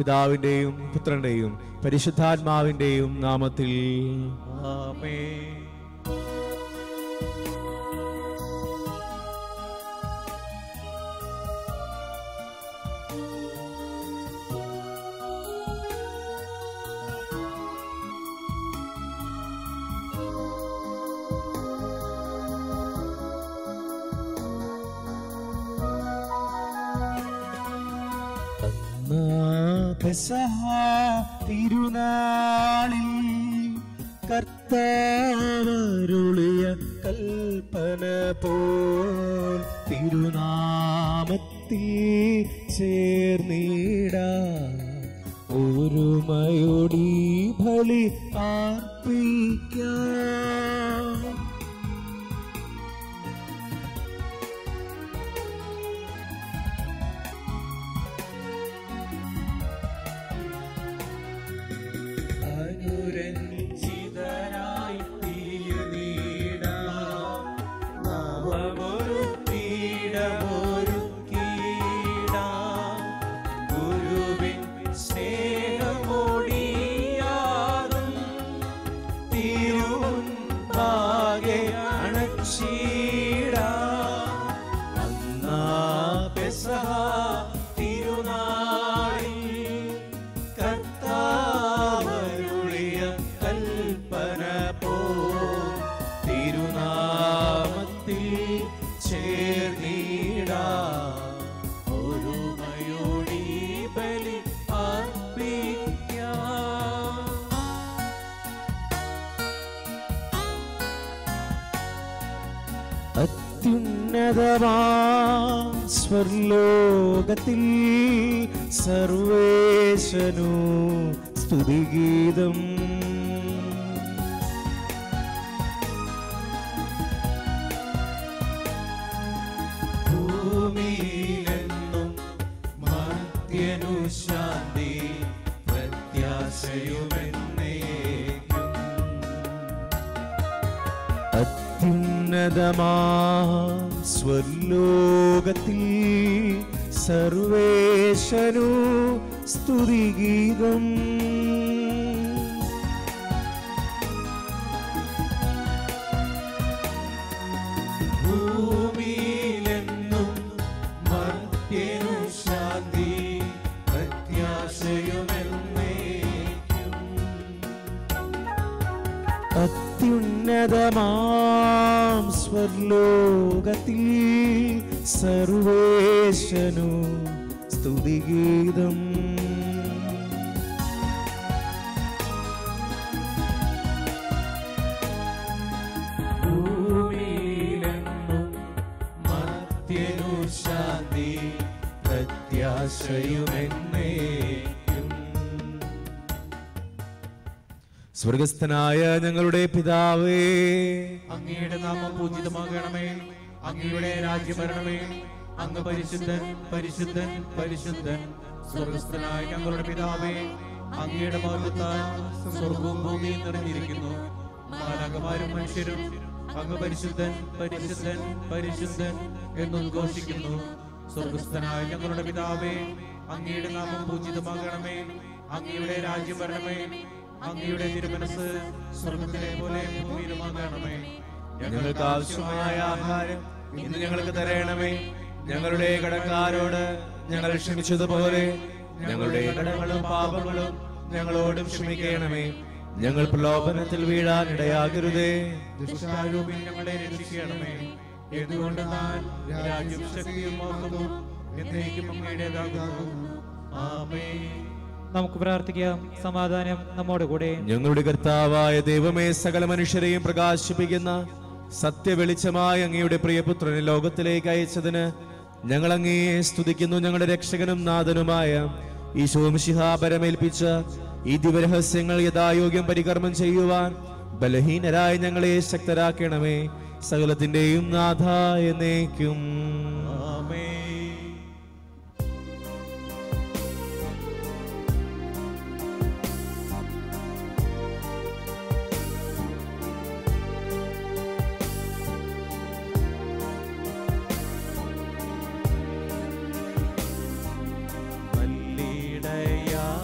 പിതാവിന്റെയും പുത്രന്റെയും പരിശുദ്ധാത്മാവിന്റെയും നാമത്തിൽ ആമേൻ പെസഹ തിരുനാളിൽ കർത്താവരുളിയ കൽപ്പന പോൽ തിരുനാമത്തിൽ ചേർന്നിട ഒരുമയോടി ബലി ആർപ്പിക്കാം അനുരഞ്ജിതരായി തീർന്നിടാം നവമൊരു പീഠമൊരുക്കിടാം ഗുരുവിൻ സ്നേഹമോടിയാതും തിരുമുൻപാകെ അണച്ചിടാം അന്നാ പെസഹ തിരുനാളിൽ കർത്താവരുളിയ കൽപ്പന പോ തിരുനാമത്തിൽ ചേർന്നിടാ ഒരുമയോടി ബലി അർപ്പിക്കാം അത്യുന്നതമാ സ്വർലോകത്തിൽ സർവേശനു സ്തുതിഗീതം ഭൂമിയിലെന്നും മർത്യനു ശാന്തി പ്രത്യാശയുമെന്നേക്കും അത്യുന്നതമാ സ്വർലോകത്തിൽ സർവേശനു സ്തുതിഗീതം ഭൂമിയിലെന്നും മർത്യനു ശാന്തി പ്രത്യാശയുമെന്നേക്കും അത്യുന്നതമാം സ്വർലോകത്തിൽ സർവേശനു സ്തുതിഗീതം ഭൂമിയിലെന്നും മർത്യനു ശാന്തി പ്രത്യാശയുമെന്നേക്കും സ്വർഗസ്ഥനായ ഞങ്ങളുടെ പിതാവേ അങ്ങയുടെ നാമം പൂജിതമാകണമേ അങ്ങയുടെ രാജ്യം വരണമേ അങ്ങ് പരിശുദ്ധൻ പരിശുദ്ധൻ പരിശുദ്ധൻ സ്വർഗസ്ഥനായ ഞങ്ങളുടെ പിതാവേ അങ്ങയുടെ മഹത്വത്താൽ സ്വർഗവും ഭൂമിയും നിറഞ്ഞിരിക്കുന്നു മാലാകമാരും മനുഷ്യരും അങ്ങ് പരിശുദ്ധൻ പരിശുദ്ധൻ പരിശുദ്ധൻ എന്നുദ്ഘോഷിക്കുന്നു സ്വർഗസ്ഥനായ ഞങ്ങളുടെ പിതാവേ അങ്ങയുടെ നാമം പൂജിതമാകണമേ അങ്ങയുടെ രാജ്യം വരണമേ അങ്ങയുടെ തിരുമനസ് സ്വർഗത്തിലെ പോലെ ഭൂമിയിലുമാകണമേ ഞങ്ങൾക്ക് ആവശ്യമായ ആഹാരം ഇന്ന് ഞങ്ങൾക്ക് തരണമേ ഞങ്ങളുടെ കടക്കാരോട് ഞങ്ങൾ ക്ഷമിച്ചതുപോലെ ഞങ്ങളുടെ കടങ്ങളും പാപങ്ങളും ഞങ്ങളോടും ക്ഷമിക്കണമേ ഞങ്ങൾ പ്രലോഭനത്തിൽ വീഴാൻ ഇടയാകരുതേ ദുഷ്ടാരൂപിൽ ഞങ്ങളെ രക്ഷിക്കണമേ എന്തുകൊണ്ട് താൻ രാജ്യം ശക്തിയും ഓർക്കുന്നു എന്നേക്കും അങ്ങയുടേതാകുന്നു ആമേ നമുക്ക് പ്രാർത്ഥിക്കാം സമാധാനം നമ്മോട് കൂടെ ഞങ്ങളുടെ കർത്താവായ ദൈവമേ സകല മനുഷ്യരെയും പ്രകാശിപ്പിക്കുന്ന സത്യവെളിച്ചമായ അങ്ങയുടെ പ്രിയപുത്രനെ ലോകത്തിലേക്ക് അയച്ചതിന് ഞങ്ങൾ അങ്ങയെ സ്തുതിക്കുന്നു ഞങ്ങളുടെ രക്ഷകനും നാഥനുമായ ഈശോമിഷിഹ പരമേൽപ്പിച്ച ഈ ദിവരഹസ്യങ്ങൾ യഥായോഗ്യം പരികർമ്മം ചെയ്യുവാൻ ബലഹീനരായ ഞങ്ങളെ ശക്തരാക്കണമേ സകലത്തിന്റെയും നാഥ എന്നേക്കും ആമേ നല്ലിടയാ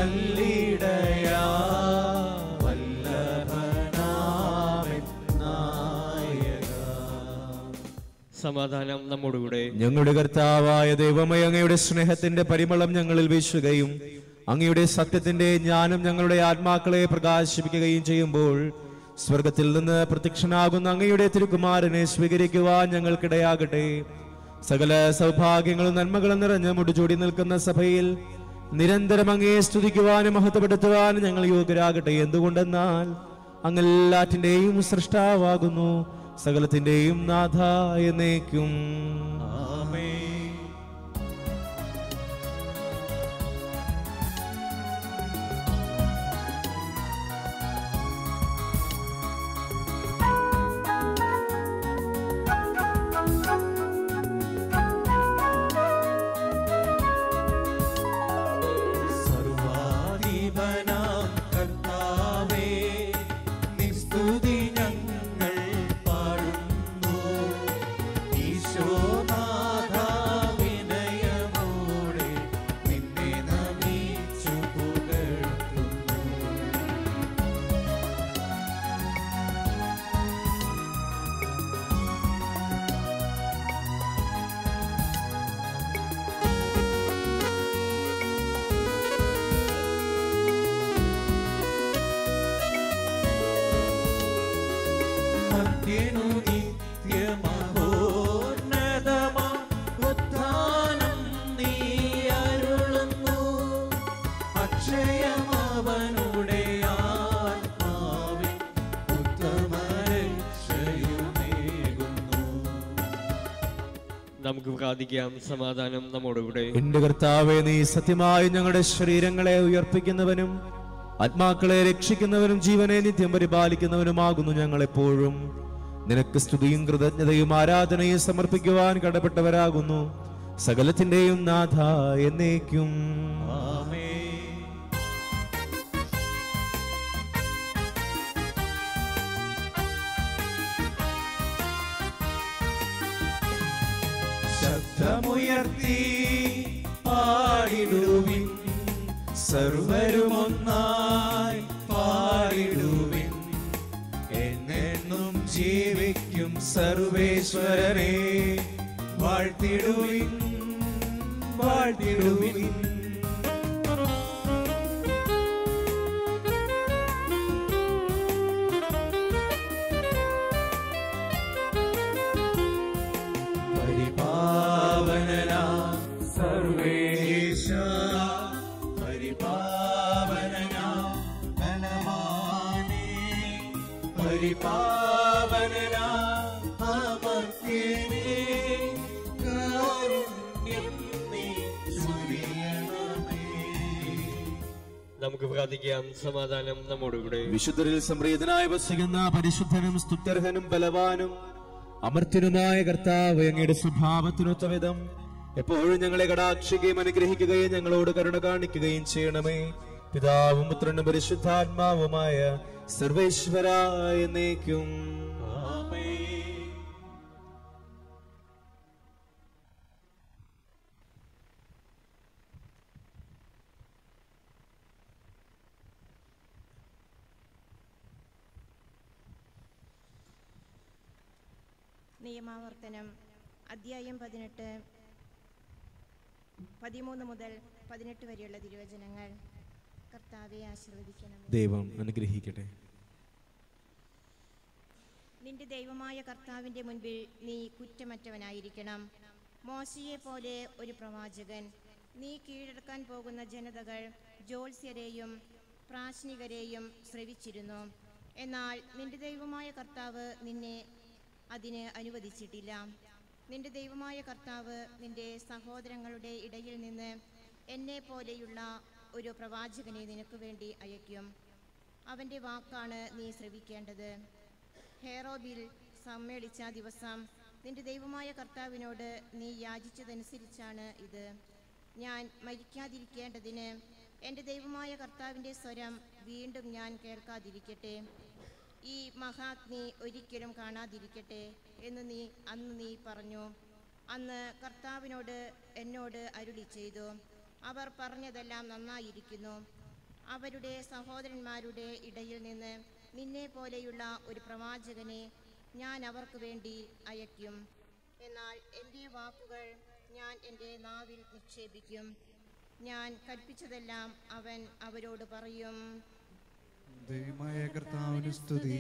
നല്ലിടയാ വല്ലഭനാമൻ നായക സമാധാനം നമ്മോടുകൂടെ ഞങ്ങളുടെ കർത്താവായ ദൈവമേ അങ്ങയുടെ സ്നേഹത്തിന്റെ പരിമളം ഞങ്ങളിൽ വീശുകയും അങ്ങയുടെ സത്യത്തിന്റെ ജ്ഞാനം ഞങ്ങളുടെ ആത്മാക്കളെ പ്രകാശിപ്പിക്കുകയും ചെയ്യുമ്പോൾ സ്വർഗത്തിൽ നിന്ന് പ്രത്യക്ഷനാകുന്ന അങ്ങയുടെ തിരുക്കുമാരനെ സ്വീകരിക്കുവാൻ ഞങ്ങൾക്കിടയാകട്ടെ സകല സൗഭാഗ്യങ്ങളും നന്മകളും നിറഞ്ഞ് മുടിചൂടി നിൽക്കുന്ന സഭയിൽ നിരന്തരം അങ്ങയെ സ്തുതിക്കുവാനും മഹത്വപ്പെടുത്തുവാനും ഞങ്ങൾ യോഗ്യരാകട്ടെ എന്തുകൊണ്ടെന്നാൽ അങ്ങെല്ലാറ്റിന്റെയും സൃഷ്ടാവാകുന്നു സകലത്തിന്റെയും നാഥ എന്നേക്കും സർവാധിപനാം കർത്താവേ നിസ്തുതി ഞങ്ങൾ പാടുന്നു ഈശോനാഥ വിനയമോടെ നിന്നെ നമിച്ചു പുകഴ്ത്തുന്നു മധ്യനു നിത്യമഹോന്നതമാ ഉത്ഥാനം നീ അരുളുന്നു അക്ഷയമവനുടെ ആത്മാവിൻ ഉത്തമരക്ഷയുമേകുന്നു നമുക്ക് പ്രാർത്ഥിക്കാം സമാധാനം നമ്മോടുകൂടെ എന്റെ കർത്താവെ നീ സത്യമായി ഞങ്ങളുടെ ശരീരങ്ങളെ ഉയർപ്പിക്കുന്നവനും ആത്മാക്കളെ രക്ഷിക്കുന്നവനും ജീവനെ നിത്യം പരിപാലിക്കുന്നവനുമാകുന്നു ഞങ്ങൾ എപ്പോഴും നിനക്ക് സ്തുതിയും കൃതജ്ഞതയും ആരാധനയും സമർപ്പിക്കുവാൻ കടപ്പെട്ടവരാകുന്നു സകലത്തിന്റെയും നാഥ എന്നേക്കും ശബ്ദമുയർത്തി പാടിടുവിൻ സർവരുമൊന്നായി പാടിടുവിൻ എന്നെന്നും ജീവിക്കും സർവേശ്വരനെ വാഴ്ത്തിടുവിൻ വാഴ്ത്തിടുവിൻ പരിപാവനനാ സർവേശ പരിപാവനനാ ബലവാനേ പരിപാവനനാ അമർത്യനേ കാരുണ്യം നീ ചൊരിയണമേ നമുക്ക് പ്രാർത്ഥിക്കാം സമാധാനം നമ്മോടുകൂടെ വിശുദ്ധരിൽ സംപ്രീതനായി വസിക്കുന്ന പരിശുദ്ധനും സ്തുത്യർഹനും ബലവാനും അമർത്യനുമായ കർത്താവ് അങ്ങയുടെ സ്വഭാവത്തിനൊത്ത വിധം എപ്പോഴും ഞങ്ങളെ കടാക്ഷിക്കുകയും അനുഗ്രഹിക്കുകയും ഞങ്ങളോട് കരുണ കാണിക്കുകയും ചെയ്യണമേ പിതാവും പുത്രനും പരിശുദ്ധാത്മാവുമായ സർവേശ്വര എന്നേക്കും നിയമാവർത്തനം അധ്യായം പതിനെട്ട് പതിമൂന്ന് മുതൽ പതിനെട്ട് വരെയുള്ള തിരുവചനങ്ങൾ കർത്താവെ ആശീർവദിക്കണം ദൈവം അനുഗ്രഹിക്കട്ടെ നിന്റെ ദൈവമായ കർത്താവിൻ്റെ മുൻപിൽ നീ കുറ്റമറ്റവനായിരിക്കണം മോശയെ പോലെ ഒരു പ്രവാചകൻ നീ കീഴടക്കാൻ പോകുന്ന ജനതകൾ ജോത്സ്യരെയും പ്രാശ്നികരെയും ശ്രവിച്ചിരുന്നു എന്നാൽ നിന്റെ ദൈവമായ കർത്താവ് നിന്നെ അതിന് അനുവദിച്ചിട്ടില്ല നിന്റെ ദൈവമായ കർത്താവ് നിന്റെ സഹോദരങ്ങളുടെ ഇടയിൽ നിന്ന് എന്നെ പോലെയുള്ള ഒരു പ്രവാചകനെ നിനക്ക് വേണ്ടി അയക്കും അവൻ്റെ വാക്കാണ് നീ ശ്രവിക്കേണ്ടത് ഹേറോബിൽ സമ്മേളിച്ച ദിവസം നിന്റെ ദൈവമായ കർത്താവിനോട് നീ യാചിച്ചതനുസരിച്ചാണ് ഇത് ഞാൻ മരിക്കാതിരിക്കേണ്ടതിന് എൻ്റെ ദൈവമായ കർത്താവിൻ്റെ സ്വരം വീണ്ടും ഞാൻ കേൾക്കാതിരിക്കട്ടെ ഈ മഹാഗ്നി ഒരിക്കലും കാണാതിരിക്കട്ടെ എന്ന് നീ അന്ന് നീ പറഞ്ഞു അന്ന് കർത്താവിനോട് എന്നോട് അരുളി ചെയ്തു അവർ പറഞ്ഞതെല്ലാം നന്നായിരിക്കുന്നു അവരുടെ സഹോദരന്മാരുടെ ഇടയിൽ നിന്ന് നിന്നെ പോലെയുള്ള ഒരു പ്രവാചകനെ ഞാൻ അവർക്ക് വേണ്ടി അയക്കും എന്നാൽ എൻ്റെ വാക്കുകൾ ഞാൻ എൻ്റെ നാവിൽ നിക്ഷേപിക്കും ഞാൻ കൽപ്പിച്ചതെല്ലാം അവൻ അവരോട് പറയും ദൈവമായ കർത്താവിന് സ്തുതി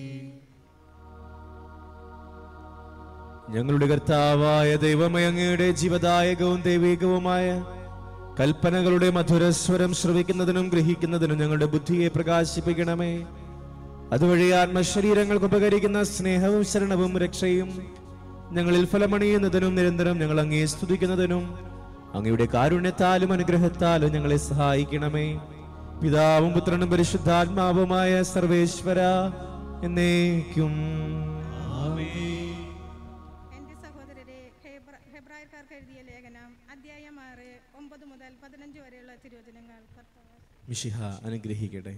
ഞങ്ങളുടെ കർത്താവായ ദൈവമേ അങ്ങയുടെ ജീവദായകവും ദൈവികവുമായ കൽപ്പനകളുടെ മധുരസ്വരം ശ്രവിക്കുന്നതിനും ഗ്രഹിക്കുന്നതിനും ഞങ്ങളുടെ ബുദ്ധിയെ പ്രകാശിപ്പിക്കണമേ അതുവഴി ആത്മശരീരങ്ങൾക്ക് ഉപകരിക്കുന്ന സ്നേഹവും ശരണവും രക്ഷയും ഞങ്ങളിൽ ഫലമണിയുന്നതിനും നിരന്തരം ഞങ്ങൾ അങ്ങേ സ്തുതിക്കുന്നതിനും അങ്ങയുടെ കാരുണ്യത്താലും അനുഗ്രഹത്താലും ഞങ്ങളെ സഹായിക്കണമേ പിതാവും പുത്രനും പരിശുദ്ധാത്മാവുമായ സർവേശ്വര എന്നേക്കും എന്റെ സഹോദരരെ ഹെബ്ര- ഹെബ്രായർക്കാർക്ക് എഴുതിയ ലേഖനം അധ്യായം ആറ് ഒമ്പത് മുതൽ പതിനഞ്ച് വരെയുള്ള തിരുവചനങ്ങൾ കർത്താവ് മിഷിഹ അനുഗ്രഹിക്കട്ടെ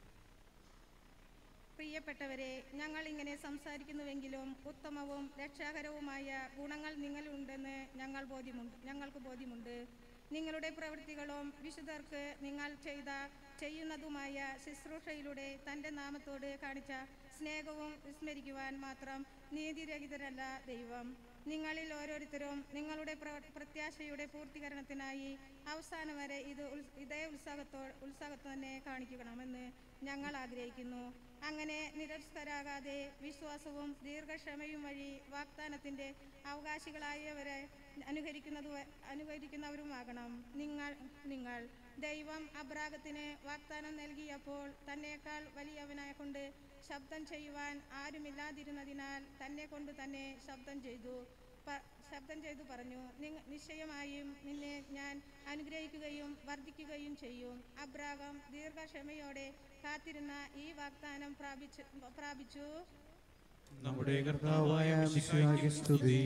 പ്രിയപ്പെട്ടവരെ ഞങ്ങൾ ഇങ്ങനെ സംസാരിക്കുന്നുവെങ്കിലും ഉത്തമവും രക്ഷാകരവുമായ ഗുണങ്ങൾ നിങ്ങളുണ്ടെന്ന് ഞങ്ങൾ ബോധ്യമുണ്ട് ഞങ്ങൾക്ക് ബോധ്യമുണ്ട് നിങ്ങളുടെ പ്രവൃത്തികളും വിശുദ്ധർക്ക് നിങ്ങൾ ചെയ്ത ചെയ്യുന്നതുമായ ശുശ്രൂഷയിലൂടെ തൻ്റെ നാമത്തോട് കാണിച്ച സ്നേഹവും വിസ്മരിക്കുവാൻ മാത്രം നീതിരഹിതരല്ല ദൈവം നിങ്ങളിൽ ഓരോരുത്തരും നിങ്ങളുടെ പ്രവ- പ്രത്യാശയുടെ പൂർത്തീകരണത്തിനായി അവസാനം വരെ ഇത് ഉൽ- ഇതേ ഉത്സാഹത്തോ ഉത്സാഹത്തോടെ കാണിക്കണമെന്ന് ഞങ്ങൾ ആഗ്രഹിക്കുന്നു അങ്ങനെ നിരസ്കരാകാതെ വിശ്വാസവും ദീർഘക്ഷമയും വഴി വാഗ്ദാനത്തിന്റെ അവകാശികളായവരെ അനുകരിക്കുന്നതു അനുകരിക്കുന്നവരുമാകണം നിങ്ങൾ നിങ്ങൾ ദൈവം അബ്രാഗത്തിന് വാഗ്ദാനം നൽകിയപ്പോൾ തന്നേക്കാൾ വലിയവനെ കൊണ്ട് ശബ്ദം ചെയ്യുവാൻ ആരുമില്ലാതിരുന്നതിനാൽ തന്നെ കൊണ്ട് തന്നെ ശബ്ദം ചെയ്തു പ- ശബ്ദം ചെയ്തു പറഞ്ഞു "നിങ്ങ- നിശ്ചയമായും നിന്നെ ഞാൻ അനുഗ്രഹിക്കുകയും വർദ്ധിക്കുകയും ചെയ്യും അബ്രാഹം ദീർഘക്ഷമയോടെ കാത്തിരുന്ന ഈ വാഗ്ദാനം പ്രാപിച്ചു പ്രാപിച്ചു നമ്മുടെ കർത്താവായ മിശിഹായ്ക്ക് സ്തുതി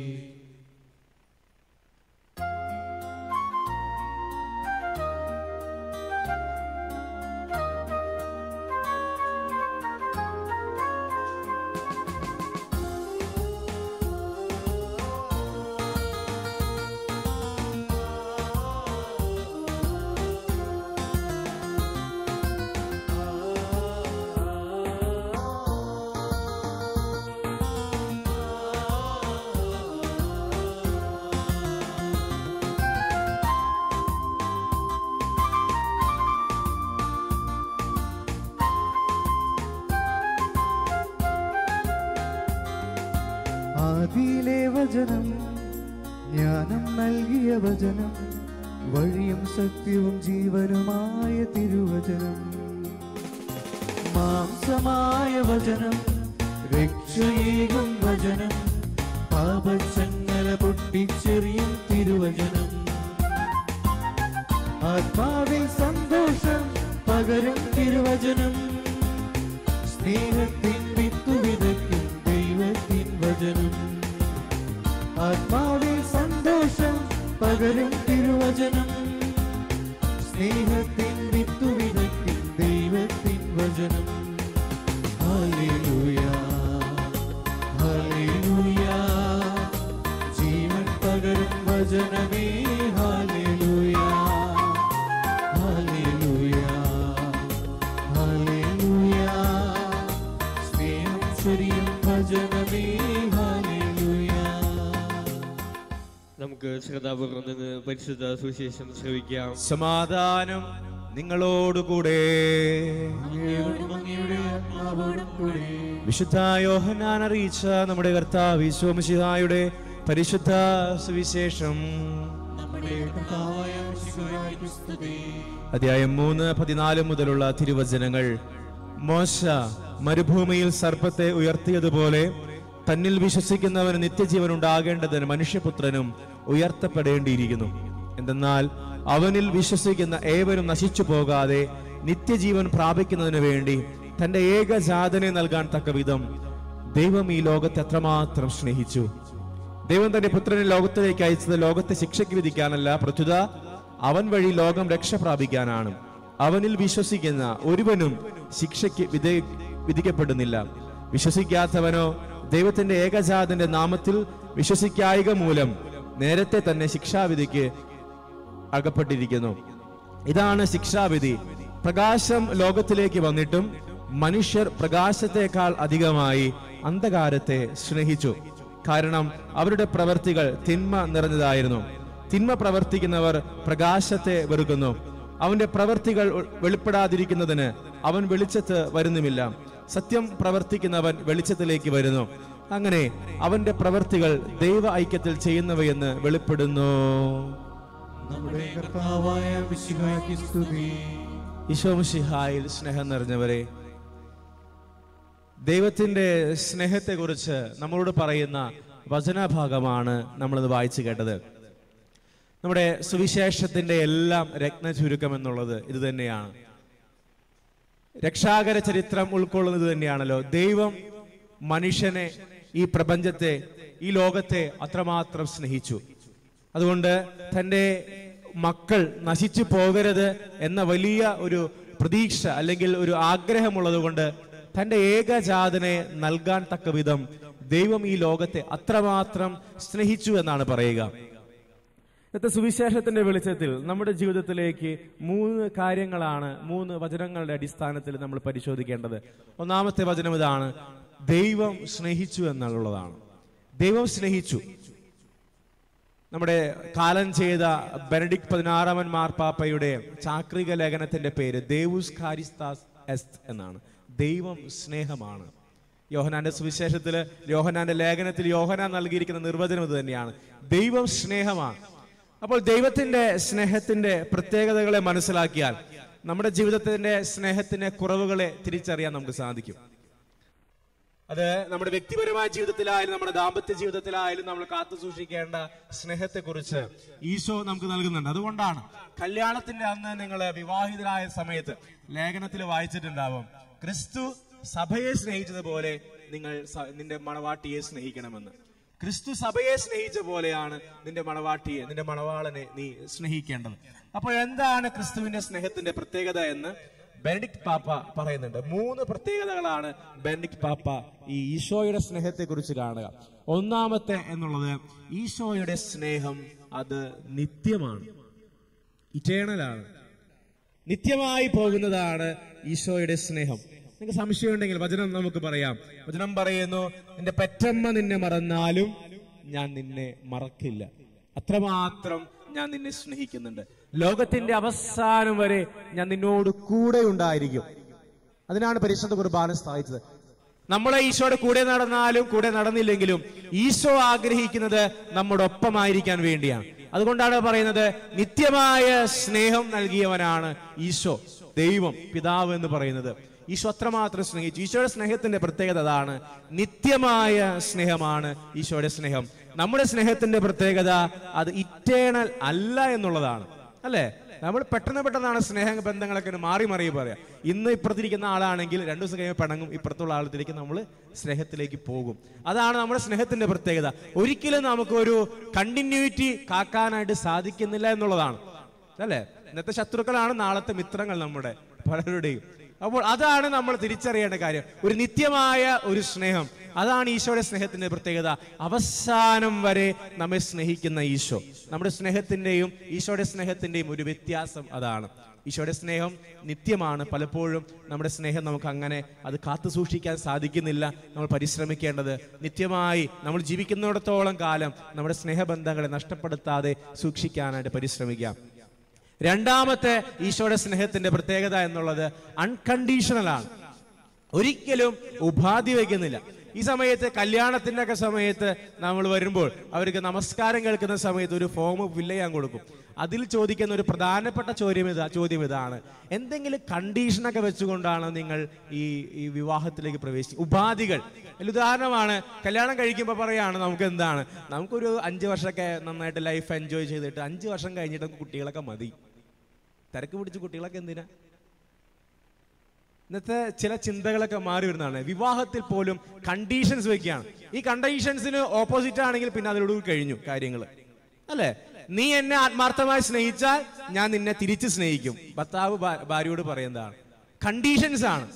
ആദിയിലെ വചനം ജ്ഞാനം നൽകിയ വചനം വഴിയും സത്യവും ജീവനുമായ തിരുവചനം മാംസമായ വചനം രക്ഷയേകും വചനം പാപച്ചങ്ങല പൊട്ടിച്ചെറിയും തിരുവചനം ആത്മാവിൽ സന്തോഷം പകരം തിരുവചനം സ്നേഹത്തിൻ വിത്തു വിതയ്ക്കും ദൈവത്തിൻ വചനം ആത്മാവിൽ സന്തോഷം പകരും തിരുവചനം സ്നേഹത്തിൻ വിത്തു വിതയ്ക്കും ദൈവത്തിൻ വചനം ഹല്ലേലൂയ ഹല്ലേലൂയ ജീവൻ പകരും വചനമേ ഹല്ലേലൂയ ഹല്ലേലൂയ ഹല്ലേലൂയ സ്നേഹം ശരിയും ഭജനമേ ഹല്ലേലൂയ നമുക്ക് ശ്രദ്ധാപൂർവം നിന്ന് പരിശുദ്ധ സുവിശേഷം ശ്രവിക്കാം സമാധാനം നിങ്ങളോടുകൂടെ അങ്ങയോടും അങ്ങയുടെ ആത്മാവോടും കൂടെ വിശുദ്ധ യോഹന്നാൻ അറിയിച്ച നമ്മുടെ കർത്താവ് ഈശോമിശിഹായുടെ പരിശുദ്ധ സുവിശേഷം നമ്മുടെ കർത്താവായ മിശിഹായ്ക്ക് സ്തുതി അധ്യായം മൂന്ന് പതിനാല് മുതലുള്ള തിരുവചനങ്ങൾ മോശ മരുഭൂമിയിൽ സർപ്പത്തെ ഉയർത്തിയതുപോലെ തന്നിൽ വിശ്വസിക്കുന്നവന് നിത്യജീവൻ ഉണ്ടാകേണ്ടതിന് മനുഷ്യപുത്രനും ഉയർത്തപ്പെടേണ്ടിയിരിക്കുന്നു എന്തെന്നാൽ അവനിൽ വിശ്വസിക്കുന്ന ഏവരും നശിച്ചു പോകാതെ നിത്യജീവൻ പ്രാപിക്കുന്നതിന് വേണ്ടി തന്റെ ഏകജാതനെ നൽകാൻ തക്ക വിധം ദൈവം ഈ ലോകത്തെ അത്രമാത്രം സ്നേഹിച്ചു ദൈവം തന്റെ പുത്രനെ ലോകത്തിലേക്ക് അയച്ചത് ലോകത്തെ ശിക്ഷയ്ക്ക് വിധിക്കാനല്ല പ്രത്യുത അവൻ വഴി ലോകം രക്ഷ പ്രാപിക്കാനാണ് അവനിൽ വിശ്വസിക്കുന്ന ഒരുവനും ശിക്ഷയ്ക്ക് വിധേ വിധിക്കപ്പെടുന്നില്ല വിശ്വസിക്കാത്തവനോ ദൈവത്തിന്റെ ഏകജാതന്റെ നാമത്തിൽ വിശ്വസിക്കായിക മൂലം നേരത്തെ തന്നെ ശിക്ഷാവിധിക്ക് അകപ്പെട്ടിരിക്കുന്നു ഇതാണ് ശിക്ഷാവിധി പ്രകാശം ലോകത്തിലേക്ക് വന്നിട്ടും മനുഷ്യർ പ്രകാശത്തെക്കാൾ അധികമായി അന്ധകാരത്തെ സ്നേഹിച്ചു കാരണം അവരുടെ പ്രവർത്തികൾ തിന്മ നിറഞ്ഞതായിരുന്നു തിന്മ പ്രവർത്തിക്കുന്നവർ പ്രകാശത്തെ വെറുക്കുന്നു അവന്റെ പ്രവർത്തികൾ വെളിപ്പെടാതിരിക്കുന്നതിന് അവൻ വെളിച്ചത്ത് വരുന്നുമില്ല സത്യം പ്രവർത്തിക്കുന്നവൻ വെളിച്ചത്തിലേക്ക് വരുന്നു അങ്ങനെ അവന്റെ പ്രവർത്തികൾ ദൈവ ഐക്യത്തിൽ ചെയ്യുന്നവയെന്ന് വെളിപ്പെടുന്നു നമ്മുടെ കർത്താവായ മിശിഹായ്ക്ക് സ്തുതി ഈശോമിഷിഹായിൽ സ്നേഹം നിറഞ്ഞവരെ ദൈവത്തിന്റെ സ്നേഹത്തെക്കുറിച്ച് നമ്മളോട് പറയുന്ന വചനഭാഗമാണ് നമ്മളിത് വായിച്ചു കേട്ടത് നമ്മുടെ സുവിശേഷത്തിന്റെ എല്ലാം രത്ന ചുരുക്കം എന്നുള്ളത് ഇത് തന്നെയാണ് രക്ഷാകര ചരിത്രം ഉൾക്കൊള്ളുന്നത് തന്നെയാണല്ലോ ദൈവം മനുഷ്യനെ ഈ പ്രപഞ്ചത്തെ ഈ ലോകത്തെ അത്രമാത്രം സ്നേഹിച്ചു അതുകൊണ്ട് തൻ്റെ മക്കൾ നശിച്ചു പോകരുത് എന്ന വലിയ ഒരു പ്രതീക്ഷ അല്ലെങ്കിൽ ഒരു ആഗ്രഹമുള്ളത് കൊണ്ട് തൻ്റെ ഏകജാതനെ നൽകാൻ തക്ക വിധം ദൈവം ഈ ലോകത്തെ അത്രമാത്രം സ്നേഹിച്ചു എന്നാണ് പറയുക ഇന്നത്തെ സുവിശേഷത്തിന്റെ വെളിച്ചത്തിൽ നമ്മുടെ ജീവിതത്തിലേക്ക് മൂന്ന് കാര്യങ്ങളാണ് മൂന്ന് വചനങ്ങളുടെ അടിസ്ഥാനത്തിൽ നമ്മൾ പരിശോധിക്കേണ്ടത് ഒന്നാമത്തെ വചനം ഇതാണ് ദൈവം സ്നേഹിച്ചു എന്നുള്ളതാണ് ദൈവം സ്നേഹിച്ചു നമ്മുടെ കാലം ചെയ്ത ബെനഡിക് പതിനാറാമൻ മാർപ്പാപ്പയുടെ ചാക്രിക ലേഖനത്തിന്റെ പേര് ദേവുസ് കാരിസ്താസ് എസ്ത് എന്നാണ് ദൈവം സ്നേഹമാണ് യോഹനാന്റെ സുവിശേഷത്തില് യോഹനാന്റെ ലേഖനത്തിൽ യോഹനാൻ നൽകിയിരിക്കുന്ന നിർവചനം ഇത് തന്നെയാണ് ദൈവം സ്നേഹമാണ് അപ്പോൾ ദൈവത്തിന്റെ സ്നേഹത്തിന്റെ പ്രത്യേകതകളെ മനസ്സിലാക്കിയാൽ നമ്മുടെ ജീവിതത്തിന്റെ സ്നേഹത്തിന്റെ കുറവുകളെ തിരിച്ചറിയാൻ നമുക്ക് സാധിക്കും അത് നമ്മുടെ വ്യക്തിപരമായ ജീവിതത്തിലായാലും നമ്മുടെ ദാമ്പത്യ ജീവിതത്തിലായാലും നമ്മൾ കാത്തു സൂക്ഷിക്കേണ്ട സ്നേഹത്തെ കുറിച്ച് ഈശോ നമുക്ക് നൽകുന്നുണ്ട് അതുകൊണ്ടാണ് കല്യാണത്തിന്റെ അന്ന് നിങ്ങൾ വിവാഹിതരായ സമയത്ത് ലേഖനത്തിൽ വായിച്ചിട്ടുണ്ടാവും ക്രിസ്തു സഭയെ സ്നേഹിച്ചതുപോലെ നിങ്ങൾ സ- നിന്റെ മണവാട്ടിയെ സ്നേഹിക്കണമെന്ന് ക്രിസ്തു സഭയെ സ്നേഹിച്ച പോലെയാണ് നിന്റെ മണവാട്ടിയെ നിന്റെ മണവാളനെ നീ സ്നേഹിക്കേണ്ടത് അപ്പോൾ എന്താണ് ക്രിസ്തുവിന്റെ സ്നേഹത്തിന്റെ പ്രത്യേകത എന്ന് ബെനഡിക്ട് പാപ്പ പറയുന്നുണ്ട് മൂന്ന് പ്രത്യേകതകളാണ് ബെനഡിക്ട് പാപ്പ ഈ ഈശോയുടെ സ്നേഹത്തെ കുറിച്ച് കാണുക ഒന്നാമത്തെ എന്നുള്ളത് ഈശോയുടെ സ്നേഹം അത് നിത്യമാണ് ഇറ്റേണലാണ് നിത്യമായി പോകുന്നതാണ് ഈശോയുടെ സ്നേഹം നിങ്ങൾക്ക് സംശയമുണ്ടെങ്കിൽ വചനം നമുക്ക് പറയാം വചനം പറയുന്നു നിന്റെ പെറ്റമ്മ നിന്നെ മറന്നാലും ഞാൻ നിന്നെ മറക്കില്ല അത്രമാത്രം ഞാൻ നിന്നെ സ്നേഹിക്കുന്നുണ്ട് ലോകത്തിന്റെ അവസാനം വരെ ഞാൻ നിന്നോട് കൂടെ ഉണ്ടായിരിക്കും അതിനാണ് പരിശുദ്ധ കുർബാന സ്ഥാപിച്ചത് നമ്മളെ ഈശോയുടെ കൂടെ നടന്നാലും കൂടെ നടന്നില്ലെങ്കിലും ഈശോ ആഗ്രഹിക്കുന്നത് നമ്മുടെ ഒപ്പമായിരിക്കാൻ വേണ്ടിയാണ് അതുകൊണ്ടാണ് പറയുന്നത് നിത്യമായ സ്നേഹം നൽകിയവനാണ് ഈശോ ദൈവം പിതാവ് എന്ന് പറയുന്നത് ഈശോ അത്രമാത്രം സ്നേഹിച്ചു ഈശോയുടെ സ്നേഹത്തിന്റെ പ്രത്യേകത അതാണ് നിത്യമായ സ്നേഹമാണ് ഈശോയുടെ സ്നേഹം നമ്മുടെ സ്നേഹത്തിന്റെ പ്രത്യേകത അത് ഇറ്റേണൽ അല്ല എന്നുള്ളതാണ് അല്ലേ നമ്മൾ പെട്ടെന്ന് പെട്ടെന്നാണ് സ്നേഹ ബന്ധങ്ങളൊക്കെ ഒന്ന് മാറി മാറി പറയാം ഇന്ന് ഇപ്പുറത്തിരിക്കുന്ന ആളാണെങ്കിൽ രണ്ടു ദിവസം കഴിയുമ്പോൾ പിണങ്ങും ഇപ്പുറത്തുള്ള ആളത്തിലേക്ക് നമ്മൾ സ്നേഹത്തിലേക്ക് പോകും അതാണ് നമ്മുടെ സ്നേഹത്തിന്റെ പ്രത്യേകത ഒരിക്കലും നമുക്കൊരു കണ്ടിന്യൂറ്റി കാക്കാനായിട്ട് സാധിക്കുന്നില്ല എന്നുള്ളതാണ് അല്ലേ ഇന്നത്തെ ശത്രുക്കളാണ് നാളത്തെ മിത്രങ്ങൾ നമ്മുടെ പലരുടെയും അപ്പോൾ അതാണ് നമ്മൾ തിരിച്ചറിയേണ്ട കാര്യം ഒരു നിത്യമായ ഒരു സ്നേഹം അതാണ് ഈശോയുടെ സ്നേഹത്തിന്റെ പ്രത്യേകത അവസാനം വരെ നമ്മെ സ്നേഹിക്കുന്ന ഈശോ നമ്മുടെ സ്നേഹത്തിന്റെയും ഈശോയുടെ സ്നേഹത്തിന്റെയും ഒരു വ്യത്യാസം അതാണ് ഈശോയുടെ സ്നേഹം നിത്യമാണ് പലപ്പോഴും നമ്മുടെ സ്നേഹം നമുക്ക് അങ്ങനെ അത് കാത്തു സൂക്ഷിക്കാൻ സാധിക്കുന്നില്ല നമ്മൾ പരിശ്രമിക്കേണ്ടത് നിത്യമായി നമ്മൾ ജീവിക്കുന്നിടത്തോളം കാലം നമ്മുടെ സ്നേഹബന്ധങ്ങളെ നഷ്ടപ്പെടുത്താതെ സൂക്ഷിക്കാനായിട്ട് പരിശ്രമിക്കാം രണ്ടാമത്തെ ഈശോയുടെ സ്നേഹത്തിന്റെ പ്രത്യേകത എന്നുള്ളത് അൺകണ്ടീഷണൽ ആണ് ഒരിക്കലും ഉപാധി വയ്ക്കുന്നില്ല ഈ സമയത്ത് കല്യാണത്തിന്റെ ഒക്കെ സമയത്ത് നമ്മൾ വരുമ്പോൾ അവർക്ക് നമസ്കാരം കേൾക്കുന്ന സമയത്ത് ഒരു ഫോം ഫില്ല് ചെയ്യാൻ കൊടുക്കും അതിൽ ചോദിക്കുന്ന ഒരു പ്രധാനപ്പെട്ട ചോദ്യം ഇതാ ചോദ്യം ഇതാണ് എന്തെങ്കിലും കണ്ടീഷനൊക്കെ വെച്ചുകൊണ്ടാണ് നിങ്ങൾ ഈ ഈ വിവാഹത്തിലേക്ക് പ്രവേശിച്ചത് ഉപാധികൾ അതിൽ ഉദാഹരണമാണ് കല്യാണം കഴിക്കുമ്പോൾ പറയാണ് നമുക്ക് എന്താണ് നമുക്കൊരു അഞ്ച് വർഷമൊക്കെ നന്നായിട്ട് ലൈഫ് എൻജോയ് ചെയ്തിട്ട് അഞ്ച് വർഷം കഴിഞ്ഞിട്ട് നമുക്ക് കുട്ടികളൊക്കെ മതി തിരക്ക് പിടിച്ച് കുട്ടികളൊക്കെ എന്തിനാ ഇന്നത്തെ ചില ചിന്തകളൊക്കെ മാറി വരുന്നതാണ് വിവാഹത്തിൽ പോലും കണ്ടീഷൻസ് വെക്കുകയാണ് ഈ കണ്ടീഷൻസിന് ഓപ്പോസിറ്റ് ആണെങ്കിൽ പിന്നെ അതിലൂടെ കഴിഞ്ഞു കാര്യങ്ങൾ അല്ലേ നീ എന്നെ ആത്മാർത്ഥമായി സ്നേഹിച്ചാൽ ഞാൻ നിന്നെ തിരിച്ച് സ്നേഹിക്കും ഭർത്താവ് ഭാ- ഭാര്യയോട് പറയുന്നതാണ് കണ്ടീഷൻസ് ആണ്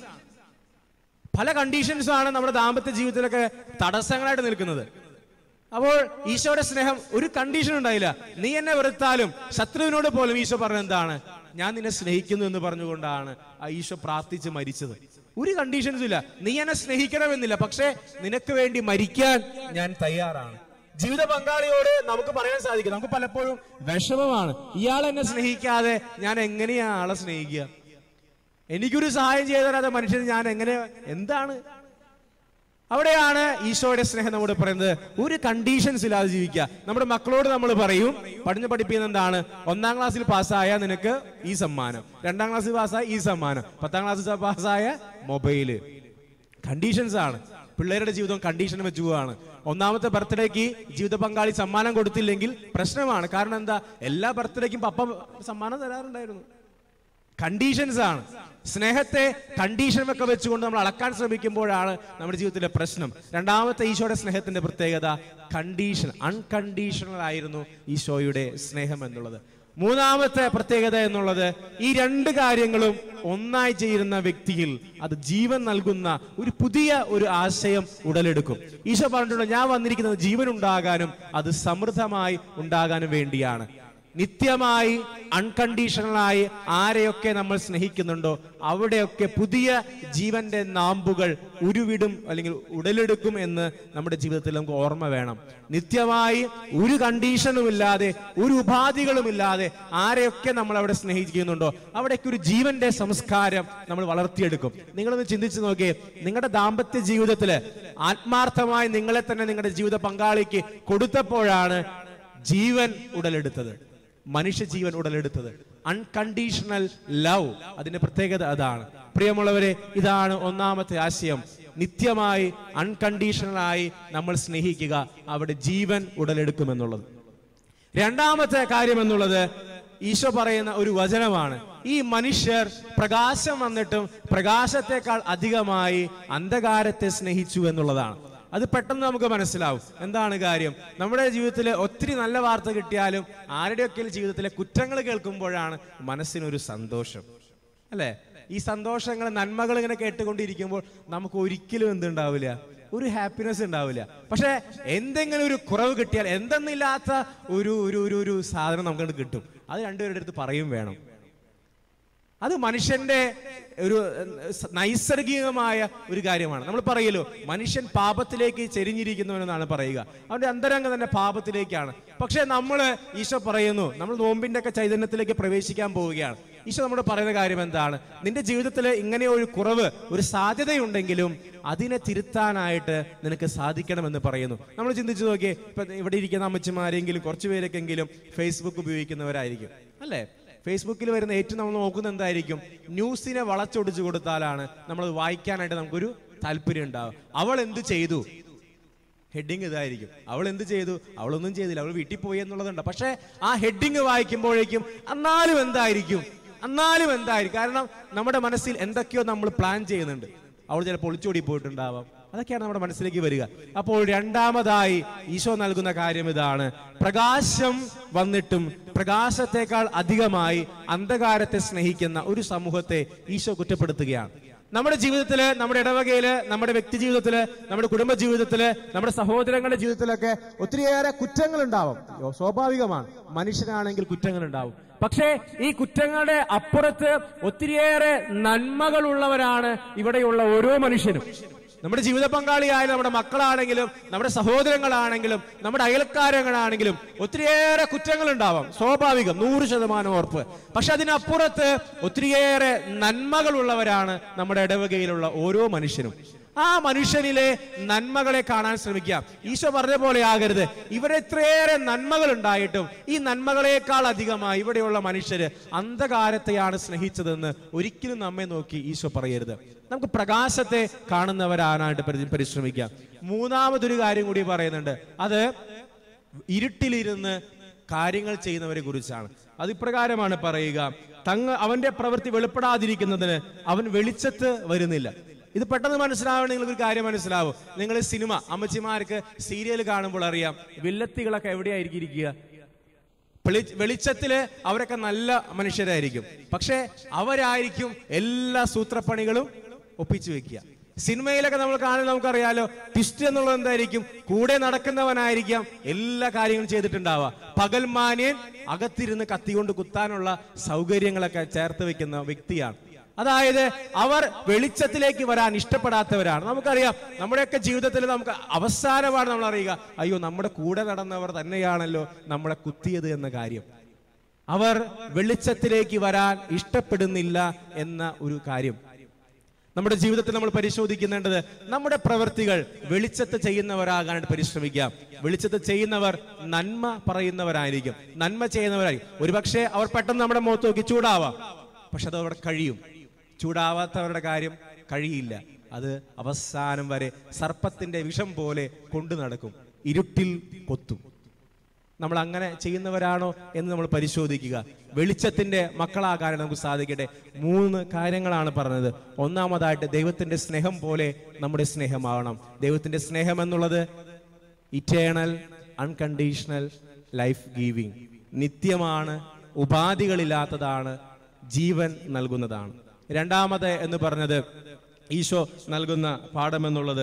പല കണ്ടീഷൻസും ആണ് നമ്മുടെ ദാമ്പത്യ ജീവിതത്തിലൊക്കെ തടസ്സങ്ങളായിട്ട് നിൽക്കുന്നത് അപ്പോൾ ഈശോയുടെ സ്നേഹം ഒരു കണ്ടീഷൻ ഉണ്ടായില്ല നീ എന്നെ വെറുത്താലും ശത്രുവിനോട് പോലും ഈശോ പറഞ്ഞ എന്താണ് ഞാൻ നിന്നെ സ്നേഹിക്കുന്നു എന്ന് പറഞ്ഞുകൊണ്ടാണ് ആ ഈശോ പ്രാർത്ഥിച്ച് മരിച്ചത് ഒരു കണ്ടീഷൻസും ഇല്ല നീ എന്നെ സ്നേഹിക്കണമെന്നില്ല പക്ഷേ നിനക്ക് വേണ്ടി മരിക്കാൻ ഞാൻ തയ്യാറാണ് ജീവിത പങ്കാളിയോട് നമുക്ക് പറയാൻ സാധിക്കും നമുക്ക് പലപ്പോഴും വിഷമമാണ് ഇയാൾ എന്നെ സ്നേഹിക്കാതെ ഞാൻ എങ്ങനെയാ ആളെ സ്നേഹിക്കുക എനിക്കൊരു സഹായം ചെയ്തു തരാതെ മനുഷ്യന് ഞാൻ എങ്ങനെ എന്താണ് അവിടെയാണ് ഈശോയുടെ സ്നേഹം നമ്മോട് പറയുന്നത് ഒരു കണ്ടീഷൻസ് ഇല്ലാതെ ജീവിക്കുക നമ്മുടെ മക്കളോട് നമ്മൾ പറയും പഠിഞ്ഞ് പഠിപ്പിക്കുന്ന എന്താണ് ഒന്നാം ക്ലാസ്സിൽ പാസ്സായ നിനക്ക് ഈ സമ്മാനം രണ്ടാം ക്ലാസ്സിൽ പാസ്സായ ഈ സമ്മാനം പത്താം ക്ലാസ്സിൽ പാസ്സായ മൊബൈല് കണ്ടീഷൻസ് ആണ് പിള്ളേരുടെ ജീവിതം കണ്ടീഷൻ വെച്ചു പോവാണ് ഒന്നാമത്തെ ബർത്ത്ഡേക്ക് ജീവിത പങ്കാളി സമ്മാനം കൊടുത്തില്ലെങ്കിൽ പ്രശ്നമാണ് കാരണം എന്താ എല്ലാ ബർത്ത്ഡേക്കും പപ്പ സമ്മാനം തരാറുണ്ടായിരുന്നു കണ്ടീഷൻസ് ആണ് സ്നേഹത്തെ കണ്ടീഷൻ ഒക്കെ വെച്ചുകൊണ്ട് നമ്മൾ അളക്കാൻ ശ്രമിക്കുമ്പോഴാണ് നമ്മുടെ ജീവിതത്തിലെ പ്രശ്നം രണ്ടാമത്തെ ഈശോയുടെ സ്നേഹത്തിന്റെ പ്രത്യേകത കണ്ടീഷൻ അൺകണ്ടീഷണൽ ആയിരുന്നു ഈശോയുടെ സ്നേഹം എന്നുള്ളത് മൂന്നാമത്തെ പ്രത്യേകത എന്നുള്ളത് ഈ രണ്ട് കാര്യങ്ങളും ഒന്നായി ചേരുന്ന വ്യക്തിയിൽ അത് ജീവൻ നൽകുന്ന ഒരു പുതിയ ഒരു ആശയം ഉടലെടുക്കും ഈശോ പറഞ്ഞിട്ടുണ്ട് ഞാൻ വന്നിരിക്കുന്നത് ജീവൻ ഉണ്ടാകാനും അത് സമൃദ്ധമായി ഉണ്ടാകാനും വേണ്ടിയാണ് നിത്യമായി അൺകണ്ടീഷണലായി ആരെയൊക്കെ നമ്മൾ സ്നേഹിക്കുന്നുണ്ടോ അവിടെയൊക്കെ പുതിയ ജീവന്റെ നാമ്പുകൾ ഉരുവിടും അല്ലെങ്കിൽ ഉടലെടുക്കും എന്ന് നമ്മുടെ ജീവിതത്തിൽ നമുക്ക് ഓർമ്മ വേണം നിത്യമായി ഒരു കണ്ടീഷനും ഇല്ലാതെ ഒരു ഉപാധികളും ഇല്ലാതെ ആരെയൊക്കെ നമ്മൾ അവിടെ സ്നേഹിക്കുന്നുണ്ടോ അവിടേക്ക് ഒരു ജീവന്റെ സംസ്കാരം നമ്മൾ വളർത്തിയെടുക്കും നിങ്ങളൊന്ന് ചിന്തിച്ചു നോക്കിയേ നിങ്ങളുടെ ദാമ്പത്യ ജീവിതത്തില് ആത്മാർത്ഥമായി നിങ്ങളെ തന്നെ നിങ്ങളുടെ ജീവിത പങ്കാളിക്ക് കൊടുത്തപ്പോഴാണ് ജീവൻ ഉടലെടുത്തത് മനുഷ്യ ജീവൻ ഉടലെടുത്തത് അൺകണ്ടീഷണൽ ലവ് അതിന്റെ പ്രത്യേകത അതാണ് പ്രിയമുള്ളവരെ ഇതാണ് ഒന്നാമത്തെ ആശയം നിത്യമായി അൺകണ്ടീഷണലായി നമ്മൾ സ്നേഹിക്കുക അവിടെ ജീവൻ ഉടലെടുക്കുമെന്നുള്ളത് രണ്ടാമത്തെ കാര്യം എന്നുള്ളത് ഈശോ പറയുന്ന ഒരു വചനമാണ് ഈ മനുഷ്യർ പ്രകാശം വന്നിട്ടും പ്രകാശത്തെക്കാൾ അധികമായി അന്ധകാരത്തെ സ്നേഹിച്ചു എന്നുള്ളതാണ് അത് പെട്ടെന്ന് നമുക്ക് മനസ്സിലാവും എന്താണ് കാര്യം നമ്മുടെ ജീവിതത്തിൽ ഒത്തിരി നല്ല വാർത്ത കിട്ടിയാലും ആരുടെയൊക്കെ ജീവിതത്തിലെ കുറ്റങ്ങൾ കേൾക്കുമ്പോഴാണ് മനസ്സിനൊരു സന്തോഷം അല്ലേ ഈ സന്തോഷങ്ങൾ നന്മകൾ ഇങ്ങനെ കേട്ടുകൊണ്ടിരിക്കുമ്പോൾ നമുക്ക് ഒരിക്കലും എന്തുണ്ടാവില്ല ഒരു ഹാപ്പിനെസ് ഉണ്ടാവില്ല പക്ഷെ എന്തെങ്കിലും ഒരു കുറവ് കിട്ടിയാൽ എന്തെന്നില്ലാത്ത ഒരു ഒരു ഒരു ഒരു സാധനം നമുക്ക് കിട്ടും അത് രണ്ടുപേരുടെ അടുത്ത് പറയും വേണം അത് മനുഷ്യന്റെ ഒരു ഏഹ്, നൈസർഗികമായ ഒരു കാര്യമാണ് നമ്മൾ പറയല്ലോ മനുഷ്യൻ പാപത്തിലേക്ക് ചെരിഞ്ഞിരിക്കുന്നവനെന്നാണ് പറയുക അവന്റെ അന്തരംഗം തന്നെ പാപത്തിലേക്കാണ് പക്ഷെ നമ്മൾ ഈശോ പറയുന്നു നമ്മൾ നോമ്പിന്റെ ഒക്കെ ചൈതന്യത്തിലേക്ക് പ്രവേശിക്കാൻ പോവുകയാണ് ഈശോ നമ്മുടെ പറയുന്ന കാര്യം എന്താണ് നിന്റെ ജീവിതത്തിൽ ഇങ്ങനെ ഒരു കുറവ് ഒരു സാധ്യതയുണ്ടെങ്കിലും അതിനെ തിരുത്താനായിട്ട് നിനക്ക് സാധിക്കണമെന്ന് പറയുന്നു നമ്മൾ ചിന്തിച്ചു നോക്കിയേ ഇപ്പൊ ഇവിടെ ഇരിക്കുന്ന അമ്മച്ചിമാരെങ്കിലും കുറച്ചു പേരൊക്കെങ്കിലും ഫേസ്ബുക്ക് ഉപയോഗിക്കുന്നവരായിരിക്കും അല്ലേ ഫേസ്ബുക്കിൽ വരുന്ന ഏറ്റവും നമ്മൾ നോക്കുന്ന എന്തായിരിക്കും ന്യൂസിനെ വളച്ചൊടിച്ചു കൊടുത്താലാണ് നമ്മൾ വായിക്കാനായിട്ട് നമുക്കൊരു താല്പര്യം ഉണ്ടാവും അവൾ എന്ത് ചെയ്തു ഹെഡിങ് ഇതായിരിക്കും അവൾ എന്ത് ചെയ്തു അവളൊന്നും ചെയ്തില്ല അവൾ വീട്ടിൽ പോയി എന്നുള്ളതുണ്ട് പക്ഷേ ആ ഹെഡിങ് വായിക്കുമ്പോഴേക്കും എന്നാലും എന്തായിരിക്കും എന്നാലും എന്തായിരിക്കും കാരണം നമ്മുടെ മനസ്സിൽ എന്തൊക്കെയോ നമ്മൾ പ്ലാൻ ചെയ്യുന്നുണ്ട് അവൾ ചിലപ്പോൾ ഒളിച്ചോടി പോയിട്ടുണ്ടാവാം അതൊക്കെയാണ് നമ്മുടെ മനസ്സിലേക്ക് വരിക അപ്പോൾ രണ്ടാമതായി ഈശോ നൽകുന്ന കാര്യം ഇതാണ് പ്രകാശം വന്നിട്ടും പ്രകാശത്തെക്കാൾ അധികമായി അന്ധകാരത്തെ സ്നേഹിക്കുന്ന ഒരു സമൂഹത്തെ ഈശോ കുറ്റപ്പെടുത്തുകയാണ് നമ്മുടെ ജീവിതത്തില് നമ്മുടെ ഇടവകയില് നമ്മുടെ വ്യക്തി ജീവിതത്തില് നമ്മുടെ കുടുംബ ജീവിതത്തില് നമ്മുടെ സഹോദരങ്ങളുടെ ജീവിതത്തിലൊക്കെ ഒത്തിരിയേറെ കുറ്റങ്ങൾ ഉണ്ടാവും യോ, സ്വാഭാവികമാണ് മനുഷ്യനാണെങ്കിൽ കുറ്റങ്ങൾ ഉണ്ടാവും പക്ഷേ ഈ കുറ്റങ്ങളുടെ അപ്പുറത്ത് ഒത്തിരിയേറെ നന്മകളുള്ളവരാണ് ഇവിടെയുള്ള ഓരോ മനുഷ്യനും നമ്മുടെ ജീവിത പങ്കാളിയായാലും നമ്മുടെ മക്കളാണെങ്കിലും നമ്മുടെ സഹോദരങ്ങളാണെങ്കിലും നമ്മുടെ അയൽക്കാരങ്ങളാണെങ്കിലും ഒത്തിരിയേറെ കുറ്റങ്ങൾ ഉണ്ടാവാം സ്വാഭാവികം നൂറ് ശതമാനം ഉറപ്പ് പക്ഷെ അതിനപ്പുറത്ത് ഒത്തിരിയേറെ നന്മകളുള്ളവരാണ് നമ്മുടെ ഇടവകയിലുള്ള ഓരോ മനുഷ്യനും ആ മനുഷ്യനിലെ നന്മകളെ കാണാൻ ശ്രമിക്കുക ഈശോ പറഞ്ഞ പോലെ ആകരുത് ഇവിടെ ഇത്രയേറെ നന്മകൾ ഉണ്ടായിട്ടും ഈ നന്മകളെക്കാൾ അധികമായി ഇവിടെയുള്ള മനുഷ്യര് അന്ധകാരത്തെയാണ് സ്നേഹിച്ചതെന്ന് ഒരിക്കലും നമ്മെ നോക്കി ഈശോ പറയരുത് നമുക്ക് പ്രകാശത്തെ കാണുന്നവരാനായിട്ട് പരി- പരിശ്രമിക്കാം മൂന്നാമതൊരു കാര്യം കൂടി പറയുന്നുണ്ട് അത് ഇരുട്ടിലിരുന്ന് കാര്യങ്ങൾ ചെയ്യുന്നവരെ കുറിച്ചാണ് അത് ഇപ്രകാരമാണ് പറയുക തങ്ങ അവന്റെ പ്രവൃത്തി വെളിപ്പെടാതിരിക്കുന്നതിന് അവൻ വെളിച്ചത്ത് വരുന്നില്ല ഇത് പെട്ടെന്ന് മനസ്സിലാവണം നിങ്ങൾക്ക് ഒരു കാര്യം മനസ്സിലാവും നിങ്ങൾ സിനിമ അമ്മച്ചിമാർക്ക് സീരിയൽ കാണുമ്പോൾ അറിയാം വില്ലത്തികളൊക്കെ എവിടെയായിരിക്കും ഇരിക്കുക വെളി- വെളിച്ചത്തില് അവരൊക്കെ നല്ല മനുഷ്യരായിരിക്കും പക്ഷെ അവരായിരിക്കും എല്ലാ സൂത്രപ്പണികളും ഒപ്പിച്ചു വെക്കുക സിനിമയിലൊക്കെ നമ്മൾ കാണുന്നത് നമുക്കറിയാലോ ട്വിസ്റ്റ് എന്നുള്ളത് എന്തായിരിക്കും കൂടെ നടക്കുന്നവനായിരിക്കാം എല്ലാ കാര്യങ്ങളും ചെയ്തിട്ടുണ്ടാവുക പകൽമാന്യൻ അകത്തിരുന്ന് കത്തികൊണ്ട് കുത്താനുള്ള സൗകര്യങ്ങളൊക്കെ ചേർത്ത് വെക്കുന്ന വ്യക്തിയാണ് അതായത് അവർ വെളിച്ചത്തിലേക്ക് വരാൻ ഇഷ്ടപ്പെടാത്തവരാണ് നമുക്കറിയാം നമ്മുടെയൊക്കെ ജീവിതത്തിൽ നമുക്ക് അവസാനമാണ് നമ്മൾ അറിയുക അയ്യോ നമ്മുടെ കൂടെ നടന്നവർ തന്നെയാണല്ലോ നമ്മളെ കുത്തിയത് എന്ന കാര്യം അവർ വെളിച്ചത്തിലേക്ക് വരാൻ ഇഷ്ടപ്പെടുന്നില്ല എന്ന ഒരു കാര്യം നമ്മുടെ ജീവിതത്തിൽ നമ്മൾ പരിശോധിക്കുന്നുണ്ടത് നമ്മുടെ പ്രവൃത്തികൾ വെളിച്ചത്ത് ചെയ്യുന്നവരാകാനായിട്ട് പരിശ്രമിക്കാം വെളിച്ചത്ത് ചെയ്യുന്നവർ നന്മ പറയുന്നവരായിരിക്കും നന്മ ചെയ്യുന്നവരായിരിക്കും ഒരുപക്ഷെ അവർ പെട്ടെന്ന് നമ്മുടെ മുഖത്ത് നോക്കി ചൂടാവാം പക്ഷെ അത് അവിടെ കഴിയും ചൂടാവാത്തവരുടെ കാര്യം കഴിയില്ല അത് അവസാനം വരെ സർപ്പത്തിന്റെ വിഷം പോലെ കൊണ്ടു നടക്കും ഇരുട്ടിൽ കൊത്തും നമ്മൾ അങ്ങനെ ചെയ്യുന്നവരാണോ എന്ന് നമ്മൾ പരിശോധിക്കുക വെളിച്ചത്തിന്റെ മക്കളാകാൻ നമുക്ക് സാധിക്കട്ടെ മൂന്ന് കാര്യങ്ങളാണ് പറഞ്ഞത് ഒന്നാമതായിട്ട് ദൈവത്തിന്റെ സ്നേഹം പോലെ നമ്മുടെ സ്നേഹമാവണം ദൈവത്തിന്റെ സ്നേഹം എന്നുള്ളത് ഇറ്റേണൽ അൺകണ്ടീഷണൽ ലൈഫ് ഗീവിങ് നിത്യമാണ് ഉപാധികളില്ലാത്തതാണ് ജീവൻ നൽകുന്നതാണ് രണ്ടാമത് എന്ന് പറഞ്ഞത് ഈശോ നൽകുന്ന പാഠം എന്നുള്ളത്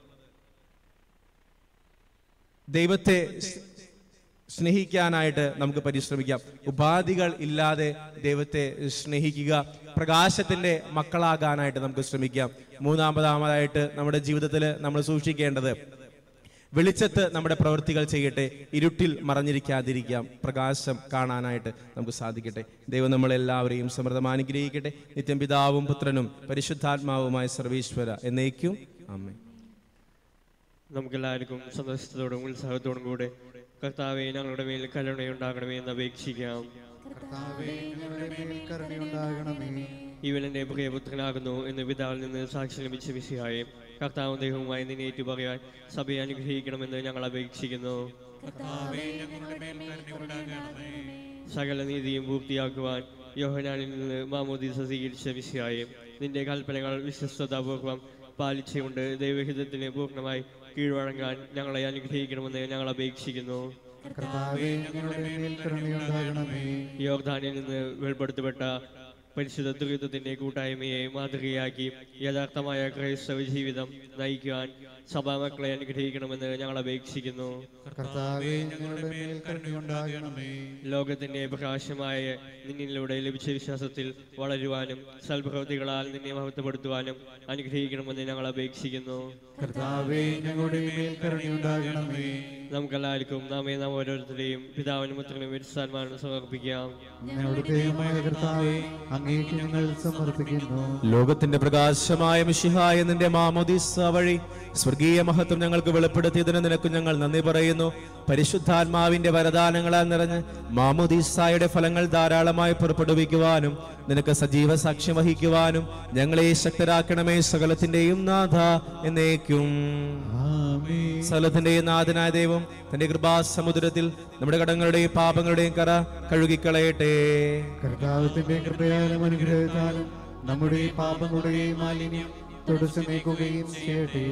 ദൈവത്തെ സ്- സ്നേഹിക്കാനായിട്ട് നമുക്ക് പരിശ്രമിക്കാം ഉപാധികൾ ഇല്ലാതെ ദൈവത്തെ സ്നേഹിക്കുക പ്രകാശത്തിന്റെ മക്കളാകാനായിട്ട് നമുക്ക് ശ്രമിക്കാം മൂന്നാമതാമതായിട്ട് നമ്മുടെ ജീവിതത്തിൽ നമ്മൾ സൂക്ഷിക്കേണ്ടത് വെളിച്ചത്ത് നമ്മുടെ പ്രവൃത്തികൾ ചെയ്യട്ടെ ഇരുട്ടിൽ മറഞ്ഞിരിക്കാതിരിക്കാം പ്രകാശം കാണാനായിട്ട് നമുക്ക് സാധിക്കട്ടെ ദൈവം നമ്മളെല്ലാവരെയും സമൃദ്ധം അനുഗ്രഹിക്കട്ടെ നിത്യം പിതാവും പുത്രനും പരിശുദ്ധാത്മാവുമായ സർവീശ്വര എന്നേക്കും അമ്മേ നമുക്കെല്ലാവർക്കും സന്തോഷത്തോടും ഉത്സാഹത്തോടും കൂടെ കർത്താവെ ഞങ്ങളുടെ മേൽ കരുണയുണ്ടാകണമേ എന്ന് അപേക്ഷിക്കാം കർത്താവേ ഞങ്ങളുടെ മേൽ കരുണയുണ്ടാകണമേ ഇവനെന്റെ പ്രിയപുത്രനാകുന്നു എന്ന് പിതാവിൽ നിന്ന് സാക്ഷി ലഭിച്ച വിഷയായും കർത്താവും ദൈവവുമായി നിന്നെ ഏറ്റു പറയാൻ സഭയെ അനുഗ്രഹിക്കണമെന്ന് ഞങ്ങൾ അപേക്ഷിക്കുന്നു സകല നീതിയും പൂർത്തിയാക്കുവാൻ യോഹനാനിൽ നിന്ന് മാമോദീസ സ്വീകരിച്ച വിഷയായും നിന്റെ കൽപ്പനകൾ വിശ്വസ്തതാപൂർവം പാലിച്ചുകൊണ്ട് ദൈവഹിതത്തിന് പൂർണ്ണമായി കീഴ്വഴങ്ങാൻ ഞങ്ങളെ അനുഗ്രഹിക്കണമെന്ന് ഞങ്ങൾ അപേക്ഷിക്കുന്നു കർത്താവേ ഞങ്ങളുടെ മേൽ കരുണയുണ്ടാകണമേ യോർദാനിൽ നിന്ന് വേർപെടുത്തപ്പെട്ട പരിശുദ്ധ ദുരിതത്തിന്റെ കൂട്ടായ്മയെ മാതൃകയാക്കി യഥാർത്ഥമായ ക്രൈസ്തവ ജീവിതം നയിക്കുവാൻ സഭാമക്കളെ അനുഗ്രഹിക്കണമെന്ന് ഞങ്ങൾ അപേക്ഷിക്കുന്നു കർത്താവേ ഞങ്ങളുടെ മേൽ കരുണയുണ്ടാകണമേ ലോകത്തിന്റെ പ്രകാശമായ നിന്നിലൂടെ ലഭിച്ച വിശ്വാസത്തിൽ വളരുവാനും സൽപ്രവൃത്തികളാൽ നിന്നെ മഹത്വപ്പെടുത്തുവാനും അനുഗ്രഹിക്കണമെന്ന് ഞങ്ങൾ അപേക്ഷിക്കുന്നു കർത്താവേ ഞങ്ങളുടെ മേൽ കരുണയുണ്ടാകണമേ നമുക്കെല്ലാവർക്കും നാമേ നാം ഓരോരുത്തരെയും പിതാവിനും പുത്രനും വിരുസ്ഥാന്മാരും സമർപ്പിക്കാം ഞങ്ങളുടെ ദൈവമായ കർത്താവേ അങ്ങേക്ക് ഞങ്ങൾ സമർപ്പിക്കുന്നു ലോകത്തിന്റെ പ്രകാശമായ മിശിഹായ നിന്റെ മാമോദിസ വഴി സ്വർഗീയ മഹത്വം ഞങ്ങൾക്ക് വെളിപ്പെടുത്തിയതിന് നിനക്ക് ഞങ്ങൾ നന്ദി പറയുന്നു പരിശുദ്ധാത്മാവിന്റെ വരദാനങ്ങളാൽ നിറഞ്ഞ് മാമോദീസായുടെ ഫലങ്ങൾ ധാരാളമായി പുറപ്പെടുവിക്കുവാനും നിനക്ക് സജീവ സാക്ഷ്യം വഹിക്കുവാനും ഞങ്ങളെ ശക്തരാക്കണമേ സകലത്തിന്റെയും നാഥ എന്നേക്കും ആമേൻ സകലത്തിന്റെയും നാഥനായ ദൈവം തന്റെ കൃപാസമുദ്രത്തിൽ നമ്മുടെ കടങ്ങളുടെയും പാപങ്ങളുടെയും കറ കഴുകിക്കളയട്ടെ കർത്താവത്തിന്റെ കൃപയാലും അനുഗ്രഹത്താലും നമ്മുടെ പാപങ്ങളുടെ മാലിന്യം തുടച്ചു നീക്കുകയും ചെയ്യട്ടെ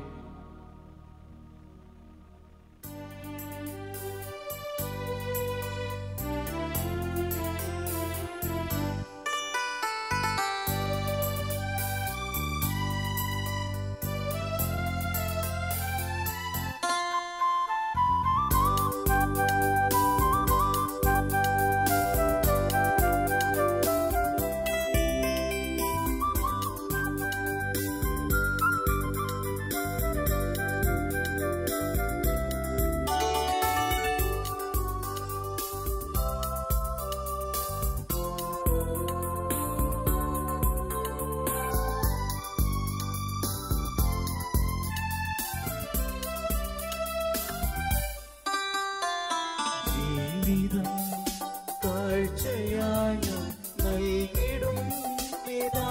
ജീവിതം കാഴ്ചയായി നൽകിടും പിതാ.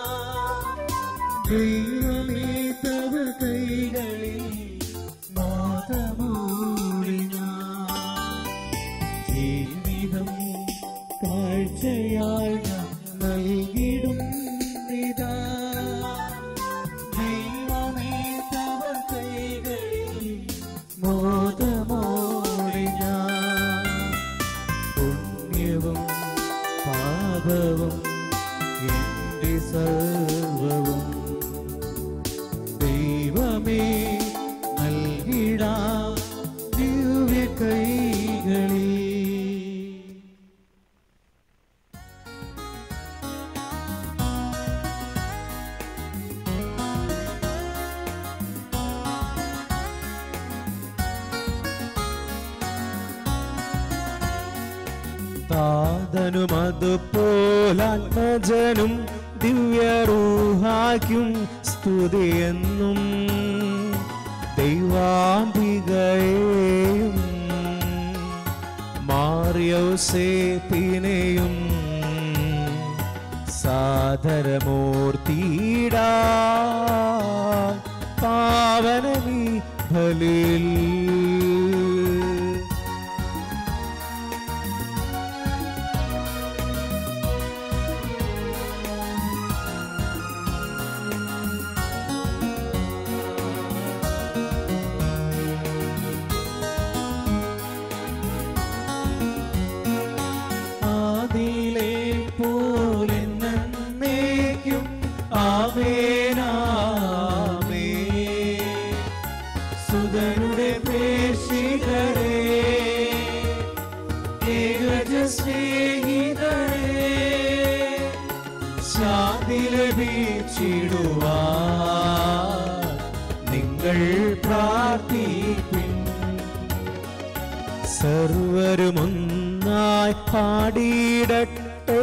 ദൈവമേ തവ കൈകളിൽ നാദമൂളി ഞാൻ. ജീവിതം കാഴ്ചയായി നൽകിടും പിതാ. ദൈവമേ തവ കൈകളിൽ മോദമോടെ ഞാൻ പുണ്യവും പാപവും എന്റെ സർവവും താതനും അതുപോലാത്മജനും ദിവ്യറൂഹാക്കും സ്തുതിയെന്നും ദൈവാംബികയെയും മാറിയോസേപ്പിനെയും സാദരമൂർത്തിയിടാ പാവനമീ ബലിൽ ആദിയിലെ പോലെ നന്നേക്കും ആവേനാമേ സുതനുടെ പ്രേക്ഷിതരെ ഏകജ സ്നേഹിതരെ ശാന്തി ലഭിച്ചിടുവാ നിങ്ങൾ പ്രാർത്ഥിപ്പിൻ സർവരുമൊന്നായി പാടിയിടട്ടെ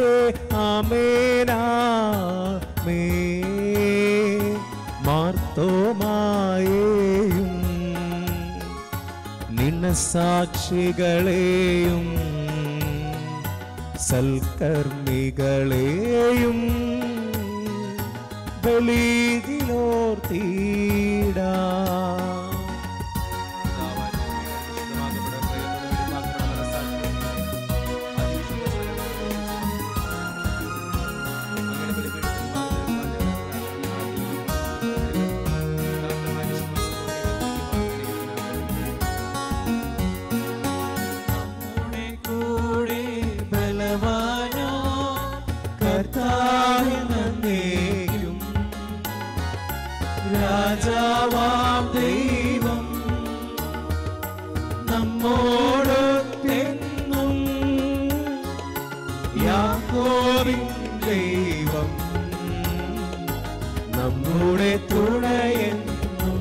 ആമേനാമേ മാർത്തോമായേയും നിണസാക്ഷികളെയും സൽക്കർമ്മികളെയും ബലീതിലോർത്തീടാ നമ്മുടെ കൂടെ ബലവാനോ കർത്താവിനേക്കും രാജാവാം ദൈവം നമ്മോടൊത്തെന്നും യാക്കോബിൻ ദൈവം നമ്മുടെ തുണയെന്നും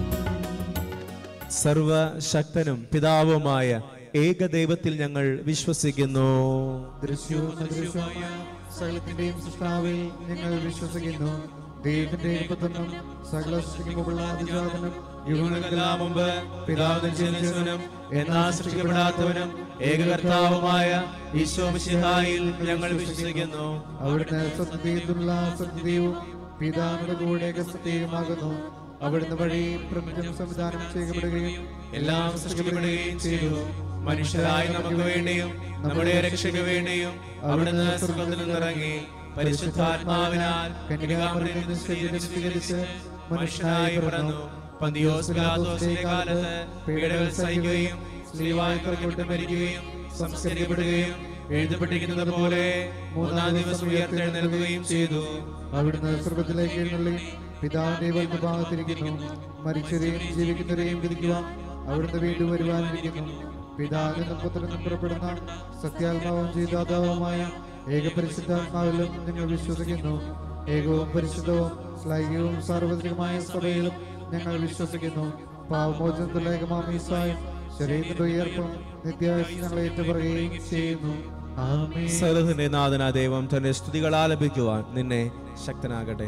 സർവശക്തനും പിതാവുമായ ഏകദൈവത്തിൽ ഞങ്ങൾ വിശ്വസിക്കുന്നു ദൃശ്യവും അദൃശ്യവുമായ സകലത്തിന്റെയും സൃഷ്ടാവിൽ ഞങ്ങൾ വിശ്വസിക്കുന്നു ദൈവത്തിന്റെ പുത്രനും സകല സൃഷ്ടിക്കുമുള്ള അതിജാതനും യുഗങ്ങൾക്കെല്ലാം മുമ്പ് പിതാവിന് ജനിച്ചവനും എന്നാ സൃഷ്ടിക്കപ്പെടാത്തവനും ഏകകർത്താവുമായ ഈശോ മിശിഹായിൽ ഞങ്ങൾ വിശ്വസിക്കുന്നു അവിടുന്ന് സത്യത്തിലുള്ള സത്യവും പിതാവിന്റെ കൂടെ സത്യവുമാകുന്നു അവിടുന്ന് വഴി പ്രപഞ്ചം സംവിധാനം ചെയ്യപ്പെടുകയും എല്ലാം സൃഷ്ടിക്കപ്പെടുകയും ചെയ്തു മനുഷ്യരായി നമുക്ക് വേണ്ടിയും നമ്മുടെ രക്ഷയ്ക്ക് വേണ്ടിയും അവിടുന്ന് സ്വർഗത്തിൽ നിന്നിറങ്ങി പരിശുദ്ധാത്മാവിനാൽ കന്യകാമറിയിൽ നിന്ന് ശരീരം സ്വീകരിച്ച് മനുഷ്യനായി പിറന്നു പന്തിയോസ് പിലാത്തോസിന്റെ കാലത്ത് പീഡകൾ സഹിക്കുകയും സ്ത്രീവായി പുറകോട്ട് മരിക്കുകയും സംസ്കരിക്കപ്പെടുകയും എഴുതപ്പെട്ടിരിക്കുന്നത് പോലെ മൂന്നാം ദിവസം ഉയർത്തെഴുന്നേൽക്കുകയും ചെയ്തു അവിടുന്ന് സ്വർഗത്തിലേക്ക് എഴുന്നള്ളി പിതാവിന്റെ വലതുഭാഗത്തിരിക്കുന്നു മരിച്ചവരെയും ജീവിക്കുന്നവരെയും വിധിക്കുവാൻ അവിടുന്ന് വീണ്ടും വരുവാനിരിക്കുന്നു പിതാവിനും പുത്രനും പുറപ്പെടുന്ന സത്യാത്മാവും ജീതാതാവുമായ ഏകപരിശുദ്ധാത്മാവിലും ഞങ്ങൾ വിശ്വസിക്കുന്നു ഏകവും പരിശുദ്ധവും ശ്ലൈകവും സാർവത്രികമായ സഭയിലും ഞങ്ങൾ വിശ്വസിക്കുന്നു പാവമോചനത്തിലുള്ള ഏകമാമീസായും ശരീരത്തിന്റെ ഉയർപ്പും നിത്യാവശ്യം ഞങ്ങൾ ഏറ്റുപറയുകയും ചെയ്യുന്നു ആമേൻ സകലത്തിന്റെ നാഥനാ ദൈവം തന്റെ സ്തുതികൾ ആലപിക്കുവാൻ നിന്നെ ശക്തനാകട്ടെ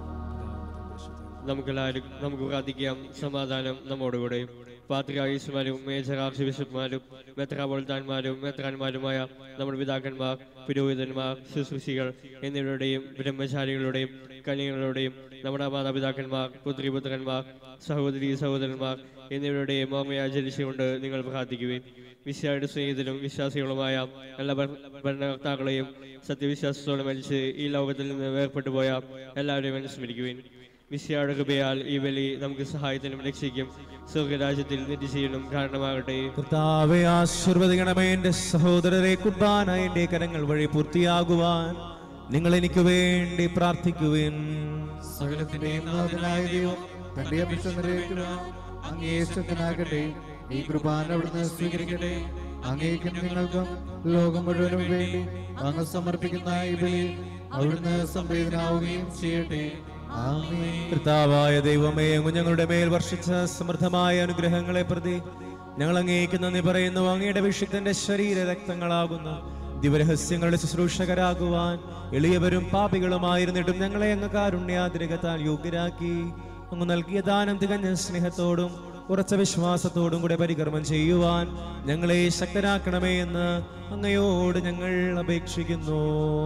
നമുക്കെല്ലാവരും നമുക്ക് പ്രാർത്ഥിക്കാം സമാധാനം നമ്മോടുകൂടെ പാത്രികായുസ്മാരും മേജർ ആർച്ച് ബിഷപ്പ്മാരും മെത്രാപോളിത്താന്മാരും മെത്രാന്മാരുമായ നമ്മുടെ പിതാക്കന്മാർ പുരോഹിതന്മാർ ശുശ്രൂഷികൾ എന്നിവരുടെയും ബ്രഹ്മചാരികളുടെയും കന്യകളുടെയും നമ്മുടെ മാതാപിതാക്കന്മാർ പുത്രിപുത്രന്മാർ സഹോദരി സഹോദരന്മാർ എന്നിവരുടെയും ഓർമ്മയെ ആചരിച്ചുകൊണ്ട് നിങ്ങൾ പ്രാർത്ഥിക്കുവിൻ വിശ്വായുടെ സ്നേഹിതരും വിശ്വാസികളുമായ എല്ലാ ഭര- ഭരണകർത്താക്കളെയും സത്യവിശ്വാസത്തോടെ മരിച്ച് ഈ ലോകത്തിൽ നിന്ന് വേർപെട്ടു പോയ എല്ലാവരെയും അനുസ്മരിക്കുവിൻ മിശിയായുടെ കൃപയാൽ ഈ ബലി നമുക്ക് സഹായത്തിനും രക്ഷയ്ക്കും സ്വർഗരാജ്യത്തിൽ നിത്യശീലനും കാരണമാകട്ടെ കർത്താവെ ആശീർവദിക്കണമേ എന്റെ സഹോദരരെ കുർബാന എന്റെ കരങ്ങൾ വഴി പൂർത്തിയാകുവാൻ നിങ്ങൾ എനിക്ക് വേണ്ടി പ്രാർത്ഥിക്കുവിൻ സകലത്തിന്റെയും നാഥനായ ദൈവം തന്റെ അഭിഷ്ടം നിറവേറ്റുവാൻ അങ്ങേ ഇഷ്ടത്തിനാകട്ടെ ഈ കുർബാന അവിടുന്ന് സ്വീകരിക്കട്ടെ അങ്ങേക്കും നിങ്ങൾക്കും ലോകം മുഴുവനും വേണ്ടി അങ്ങ് സമർപ്പിക്കുന്ന ഈ ബലി അവിടുന്ന് സംവേദനാവുകയും ചെയ്യട്ടെ ആമേൻ കർത്താവായ ദൈവമേ അങ്ങ് ഞങ്ങളുടെ മേൽ വർഷിച്ച സമൃദ്ധമായ അനുഗ്രഹങ്ങളെ പ്രതി ഞങ്ങൾ അങ്ങേക്ക് നന്ദി പറയുന്നു അങ്ങയുടെ വിഷുദ്ധന്റെ ശരീര രക്തങ്ങളാകുന്ന ദിവരഹസ്യങ്ങളുടെ ശുശ്രൂഷകരാകുവാൻ എളിയവരും പാപികളുമായിരുന്നിട്ടും ഞങ്ങളെ അങ്ങ് കാരുണ്യാതിരകത്താൽ യോഗ്യരാക്കി അങ്ങ് നൽകിയ ദാനം തികഞ്ഞ സ്നേഹത്തോടും ഉറച്ച വിശ്വാസത്തോടും കൂടെ പരികർമ്മം ചെയ്യുവാൻ ഞങ്ങളെ ശക്തരാക്കണമേ എന്ന് അങ്ങയോട് ഞങ്ങൾ അപേക്ഷിക്കുന്നു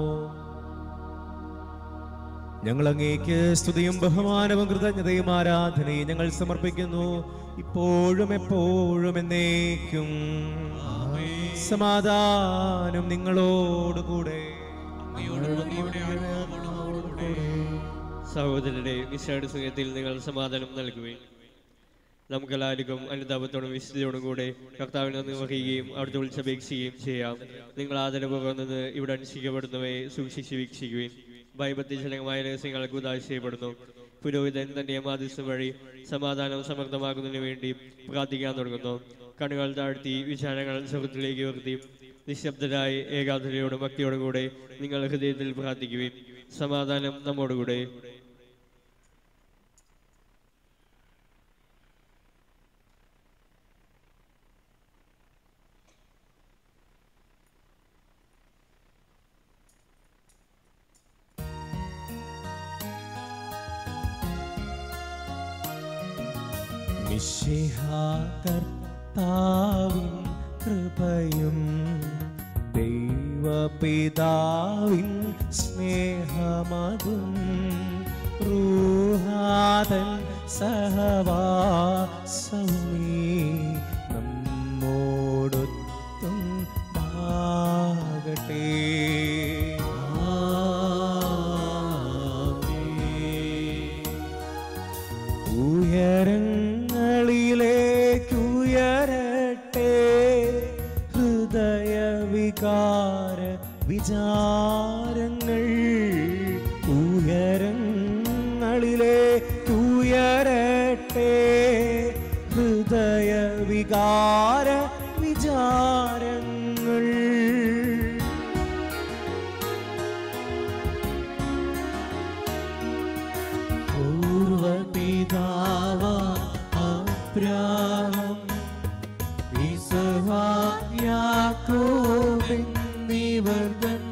ഞങ്ങൾ അങ്ങേക്ക് സ്തുതിയും ബഹുമാനവും കൃതജ്ഞതയും ആരാധനയും ഞങ്ങൾ സമർപ്പിക്കുന്നു ഇപ്പോഴും എപ്പോഴും എന്നേക്കും സമാധാനം നിങ്ങളോടുകൂടെ സഹോദരരെ നിശ്ചയുടെ സ്നേഹത്തിൽ നിങ്ങൾ സമാധാനം നൽകുകയും നമുക്കെല്ലാവർക്കും അനുതാപത്തോടും വിശുദ്ധിയോടും കൂടെ കർത്താവിനെ നന്ദി പറയുകയും അവിടുത്തെ വിളിച്ചപേക്ഷിക്കുകയും ചെയ്യാം നിങ്ങൾ ആദരപൂർവ്വം നിന്ന് ഇവിടെ അനുഷ്ഠിക്കപ്പെടുന്നവയെ സൂക്ഷിച്ച് വീക്ഷിക്കുകയും ഭയഭക്തിജനകമായ രഹസ്യങ്ങൾ ഉദാശ ചെയ്യപ്പെടുന്നു പുരോഹിതൻ തന്റെ മാധ്യസ്ഥം വഴി സമാധാനം സമൃദ്ധമാക്കുന്നതിന് വേണ്ടി പ്രാർത്ഥിക്കാൻ തുടങ്ങുന്നു കണ്ണുകൾ താഴ്ത്തി വിചാരങ്ങൾ സുഹൃത്തിലേക്ക് ഉയർത്തി നിശബ്ദരായി ഏകാഗ്രതയോടും ഭക്തിയോടും കൂടെ നിങ്ങൾ ഹൃദയത്തിൽ പ്രാർത്ഥിക്കുകയും സമാധാനം നമ്മോടുകൂടെ കർത്താവിൻ കൃപയും ദൈവപിതാവിൻ സ്നേഹമതും റൂഹാതൻ സഹവാസമേ നമ്മോടൊത്തും ആകട്ടെ ഉയരങ്ങളിലേക്കുയരട്ടെ ഹൃദയവികാര വിചാരങ്ങൾ ഉയരങ്ങളിലേക്കുയരട്ടെ ഹൃദയവികാര വിചാരങ്ങൾ പൂർവപിതാവ അബ്രാഹം യാക്കോബിന്നിവർഗൻ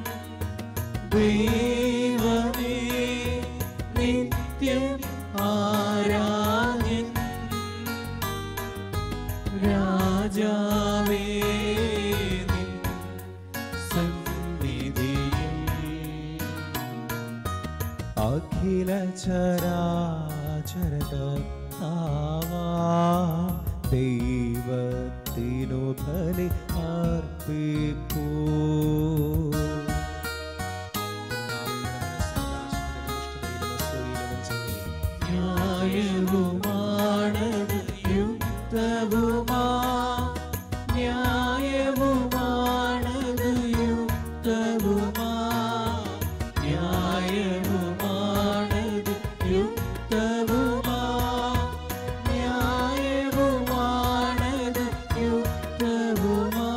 ദൈവമേ നിത്യം ആരാധ്യൻ രാജാവേ നിൻ സന്നിധിയിൽ അഖില ചരാചരകർത്താവാ ദൈവത്തിനു ബലി അർപ്പിക്കൂ ന്യായവുമാണത് യുക്തവുമാ ന്യായവുമാണത് യുക്തവുമാ ന്യായവുമാണത് യുക്തവുമാ ന്യായവുമാണത് യുക്തവുമാ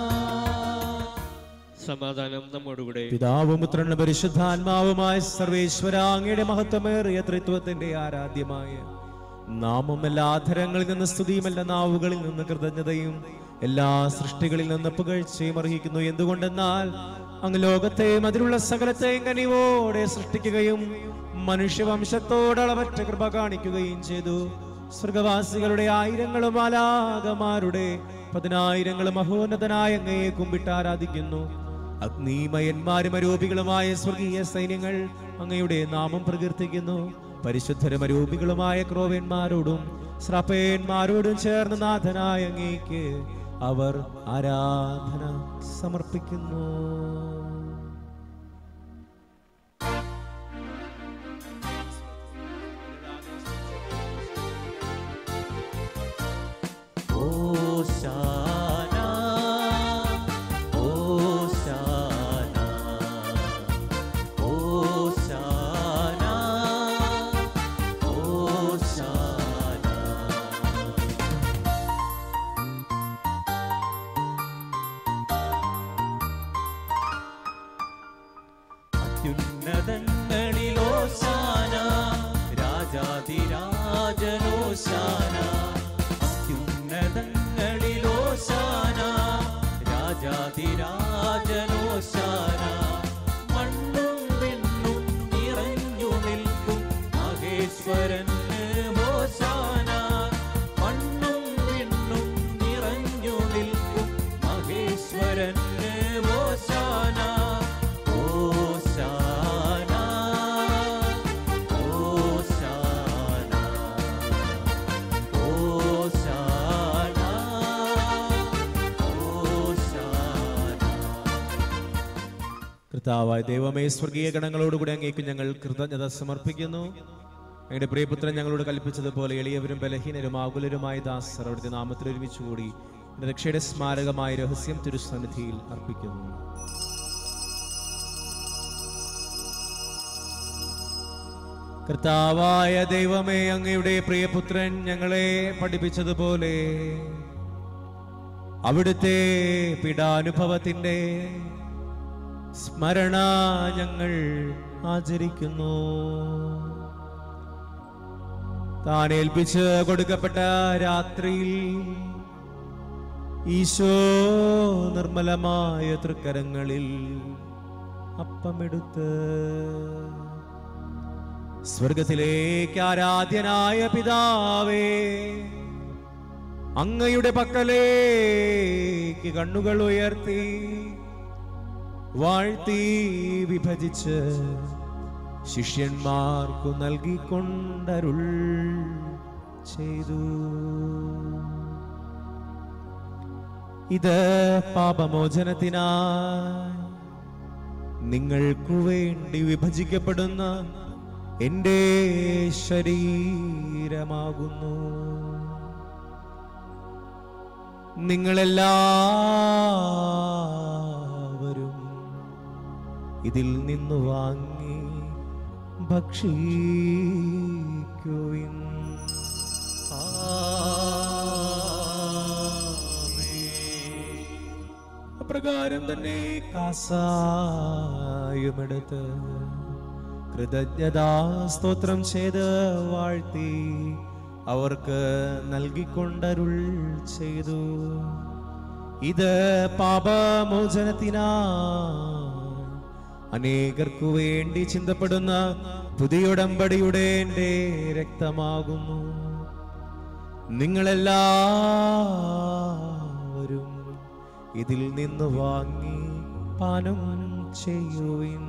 സമാധാനം നമ്മോടുകൂടെ പിതാവും പുത്രനും പരിശുദ്ധാത്മാവുമായ സർവേശ്വര അങ്ങയുടെ മഹത്വമേറിയ ത്രിത്വത്തിന്റെ ആരാധ്യമായ നാമം എല്ലാ അധരങ്ങളിൽ നിന്ന് സ്തുതിയും എല്ലാ നാവുകളിൽ നിന്ന് കൃതജ്ഞതയും എല്ലാ സൃഷ്ടികളിൽ നിന്ന് പുകഴ്ചയും അർഹിക്കുന്നു എന്തുകൊണ്ടെന്നാൽ അങ്ങ് ലോകത്തെയും അതിലുള്ള സകലത്തെയും കനിവോടെ സൃഷ്ടിക്കുകയും മനുഷ്യവംശത്തോടളവറ്റ കൃപ കാണിക്കുകയും ചെയ്തു സ്വർഗവാസികളുടെ ആയിരങ്ങളും ആലാകമാരുടെ പതിനായിരങ്ങളും മഹോന്നതനായ അങ്ങയെ കുമ്പിട്ട് ആരാധിക്കുന്നു അഗ്നിമയന്മാരും അരൂപികളുമായ സ്വർഗീയ സൈന്യങ്ങൾ അങ്ങയുടെ നാമം പ്രകീർത്തിക്കുന്നു പരിശുദ്ധരും അരൂപികളുമായ ക്രോവന്മാരോടും ശ്രാപ്പേന്മാരോടും ചേർന്ന് നാഥനായ അങ്ങേക്ക് അവർ ആരാധന സമർപ്പിക്കുന്നു ഓശാന ഓശാന ഓശാന ഓശാന കർത്താവായ ദൈവമേ സ്വർഗീയ ഗണങ്ങളോടുകൂടി അങ്ങേക്ക് ഞങ്ങൾ കൃതജ്ഞത സമർപ്പിക്കുന്നു അങ്ങയുടെ പ്രിയപുത്രൻ ഞങ്ങളോട് കൽപ്പിച്ചതുപോലെ എളിയവരും ബലഹീനരും ആകുലരുമായ ദാസർ അവിടുത്തെ നാമത്തിൽ ഒരുമിച്ചുകൂടി എൻ്റെ രക്ഷയുടെ സ്മാരകമായ രഹസ്യം തിരുസന്നിധിയിൽ അർപ്പിക്കുന്നു കർത്താവായ ദൈവമേ അങ്ങയുടെ പ്രിയപുത്രൻ ഞങ്ങളെ പഠിപ്പിച്ചതുപോലെ അവിടുത്തെ പീഡാനുഭവത്തിന്റെ സ്മരണ ഞങ്ങൾ ആചരിക്കുന്നു താൻ ഏൽപ്പിച്ച് കൊടുക്കപ്പെട്ട രാത്രിയിൽ ഈശോ നിർമ്മലമായ തൃക്കരങ്ങളിൽ അപ്പമെടുത്ത് സ്വർഗത്തിലേക്ക് ആരാധ്യനായ പിതാവേ അങ്ങയുടെ പക്കലേക്ക് കണ്ണുകൾ ഉയർത്തി വാഴ്ത്തി വിഭജിച്ച് ശിഷ്യന്മാർക്കു നൽകിക്കൊണ്ടരുൾ ചെയ്തു ഇത് പാപമോചനത്തിനായി നിങ്ങൾക്കു വേണ്ടി വിഭജിക്കപ്പെടുന്ന എന്റെ ശരീരമാകുന്നു നിങ്ങളെല്ലാവരും ഇതിൽ നിന്നു വാങ്ങി ഭക്ഷിക്കുവിൻ അപ്രകാരം തന്നെ കാസായുമെടുത്ത് കൃതജ്ഞതാ സ്തോത്രം ചെയ്ത് വാഴ്ത്തി അവർക്ക് നൽകിക്കൊണ്ടരുൾ ചെയ്തു ഇത് പാപമോചനത്തിനാ അനേകർക്കു വേണ്ടി ചിന്തപ്പെടുന്ന പുതിയുടമ്പടിയുടെ എൻ്റെ രക്തമാകുന്നു നിങ്ങളെല്ലാവരും ഇതിൽ നിന്ന് വാങ്ങി പാനം ചെയ്യുവിൻ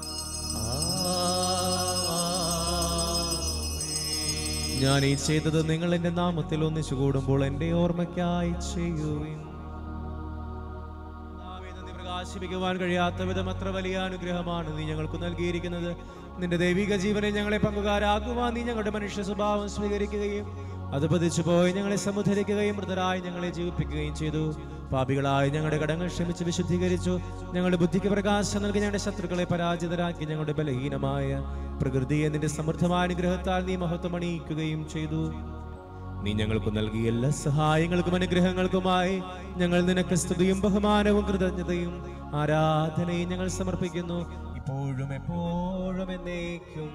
ഞാൻ ഈ ചെയ്തത് നിങ്ങൾ എന്റെ നാമത്തിൽ ഒന്നിച്ചു കൂടുമ്പോൾ എന്റെ ഓർമ്മയ്ക്കായി ചെയ്യുവിൻ കർത്താവേ, നന്ദി പ്രകാശിപ്പിക്കുവാൻ കഴിയാത്ത വിധം അത്ര വലിയ അനുഗ്രഹമാണ് നീ ഞങ്ങൾക്ക് നൽകിയിരിക്കുന്നത് നിന്റെ ദൈവിക ജീവനെ ഞങ്ങളെ പങ്കുകാരാക്കുവാൻ നീ ഞങ്ങളുടെ മനുഷ്യ സ്വഭാവം സ്വീകരിക്കുകയും അത് പതിച്ചു പോയി ഞങ്ങളെ സമുദ്ധരിക്കുകയും മൃതരായി ഞങ്ങളെ ജീവിപ്പിക്കുകയും ചെയ്തു പാപികളായി ഞങ്ങളുടെ കടങ്ങൾ ക്ഷമിച്ച് വിശുദ്ധീകരിച്ചു ഞങ്ങളുടെ ബുദ്ധിക്ക് പ്രകാശം നൽകി ഞങ്ങളുടെ ശത്രുക്കളെ പരാജിതരാക്കി ഞങ്ങളുടെ ബലഹീനമായ പ്രകൃതിയെ നിന്റെ സമൃദ്ധമായ അനുഗ്രഹത്താൽ നീ മഹത്വം അണിയിക്കുകയും ചെയ്തു നീ ഞങ്ങൾക്ക് നൽകിയ എല്ലാ സഹായങ്ങൾക്കും അനുഗ്രഹങ്ങൾക്കുമായി ഞങ്ങൾ നിനക്ക് സ്തുതിയും ബഹുമാനവും കൃതജ്ഞതയും ആരാധനയും ഞങ്ങൾ സമർപ്പിക്കുന്നു ഇപ്പോഴും എപ്പോഴും എന്നേക്കും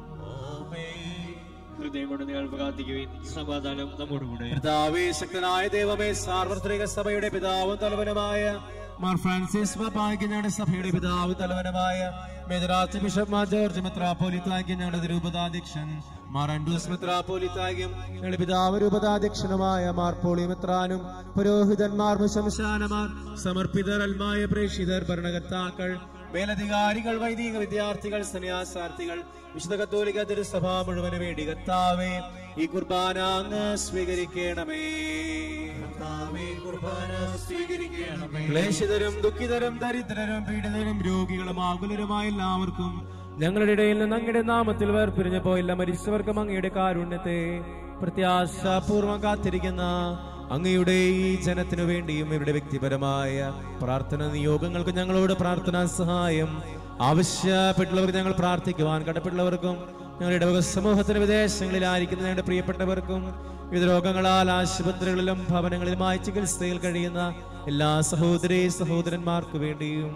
ഹൃദയം കൊണ്ട് നിങ്ങൾ പ്രാർത്ഥിക്കുവിൻ സമാധാനം നമ്മോടുകൂടെ കർത്താവേ ശക്തനായ ദൈവമേ സാർവത്രിക സഭയുടെ പിതാവും തലവനുമായ മാർ ഫ്രാൻസിസ് പാപ്പായ്ക്ക് ഞങ്ങളുടെ സഭയുടെ പിതാവ് തലവനുമായ മേജറാച്ച് ബിഷപ്പ് മാർ ജോർജ് മെത്രാപ്പോലിത്തായ്ക്ക് ഞങ്ങളുടെ രൂപതാധ്യക്ഷൻ മാർ അൻഡൂസ് മെത്രാപ്പോലിത്തായ്ക്കും ഞങ്ങളുടെ പിതാവ് രൂപതാധ്യക്ഷനുമായ മാർ പോളി മെത്രാനും പുരോഹിതന്മാർ മുശംശാനമാർ സമർപ്പിതർ അൽമായ പ്രേക്ഷിതർ ഭരണകർത്താക്കൾ മേലധികാരികൾ വൈദിക വിദ്യാർത്ഥികൾ സന്യാസാർത്ഥികൾ വിശുദ്ധ കത്തോലിക്ക തിരുസഭ മുഴുവന് വേണ്ടി കർത്താവേ ഈ കുർബാന അങ്ങ് സ്വീകരിക്കണമേ കർത്താവേ കുർബാന സ്വീകരിക്കണമേ ക്ലേശിതരും ദുഃഖിതരും ദരിദ്രരും പീഡിതരും രോഗികളും ആകുലരുമായ എല്ലാവർക്കും ഞങ്ങളുടെ ഇടയിൽ നിന്ന് അങ്ങയുടെ നാമത്തിൽ വേർപിരിഞ്ഞു പോയില്ല മരിച്ചവർക്കും അങ്ങയുടെ കാരുണ്യത്തെ പ്രത്യാശാപൂർവം കാത്തിരിക്കുന്ന അങ്ങയുടെ ഈ ജനത്തിനു വേണ്ടിയും ഇവരുടെ വ്യക്തിപരമായ പ്രാർത്ഥന നിയോഗങ്ങൾക്ക് ഞങ്ങളോട് പ്രാർത്ഥനാ സഹായം ആവശ്യപ്പെട്ടുള്ളവർ ഞങ്ങൾ പ്രാർത്ഥിക്കുവാൻ കടപ്പെട്ടുള്ളവർക്കും ഞങ്ങളുടെ ഇടവക സമൂഹത്തിന് വിദേശങ്ങളിലായിരിക്കുന്ന ഞങ്ങളുടെ പ്രിയപ്പെട്ടവർക്കും വിവിധ രോഗങ്ങളാൽ ആശുപത്രികളിലും ഭവനങ്ങളിലുമായി ചികിത്സയിൽ കഴിയുന്ന എല്ലാ സഹോദരി സഹോദരന്മാർക്ക് വേണ്ടിയും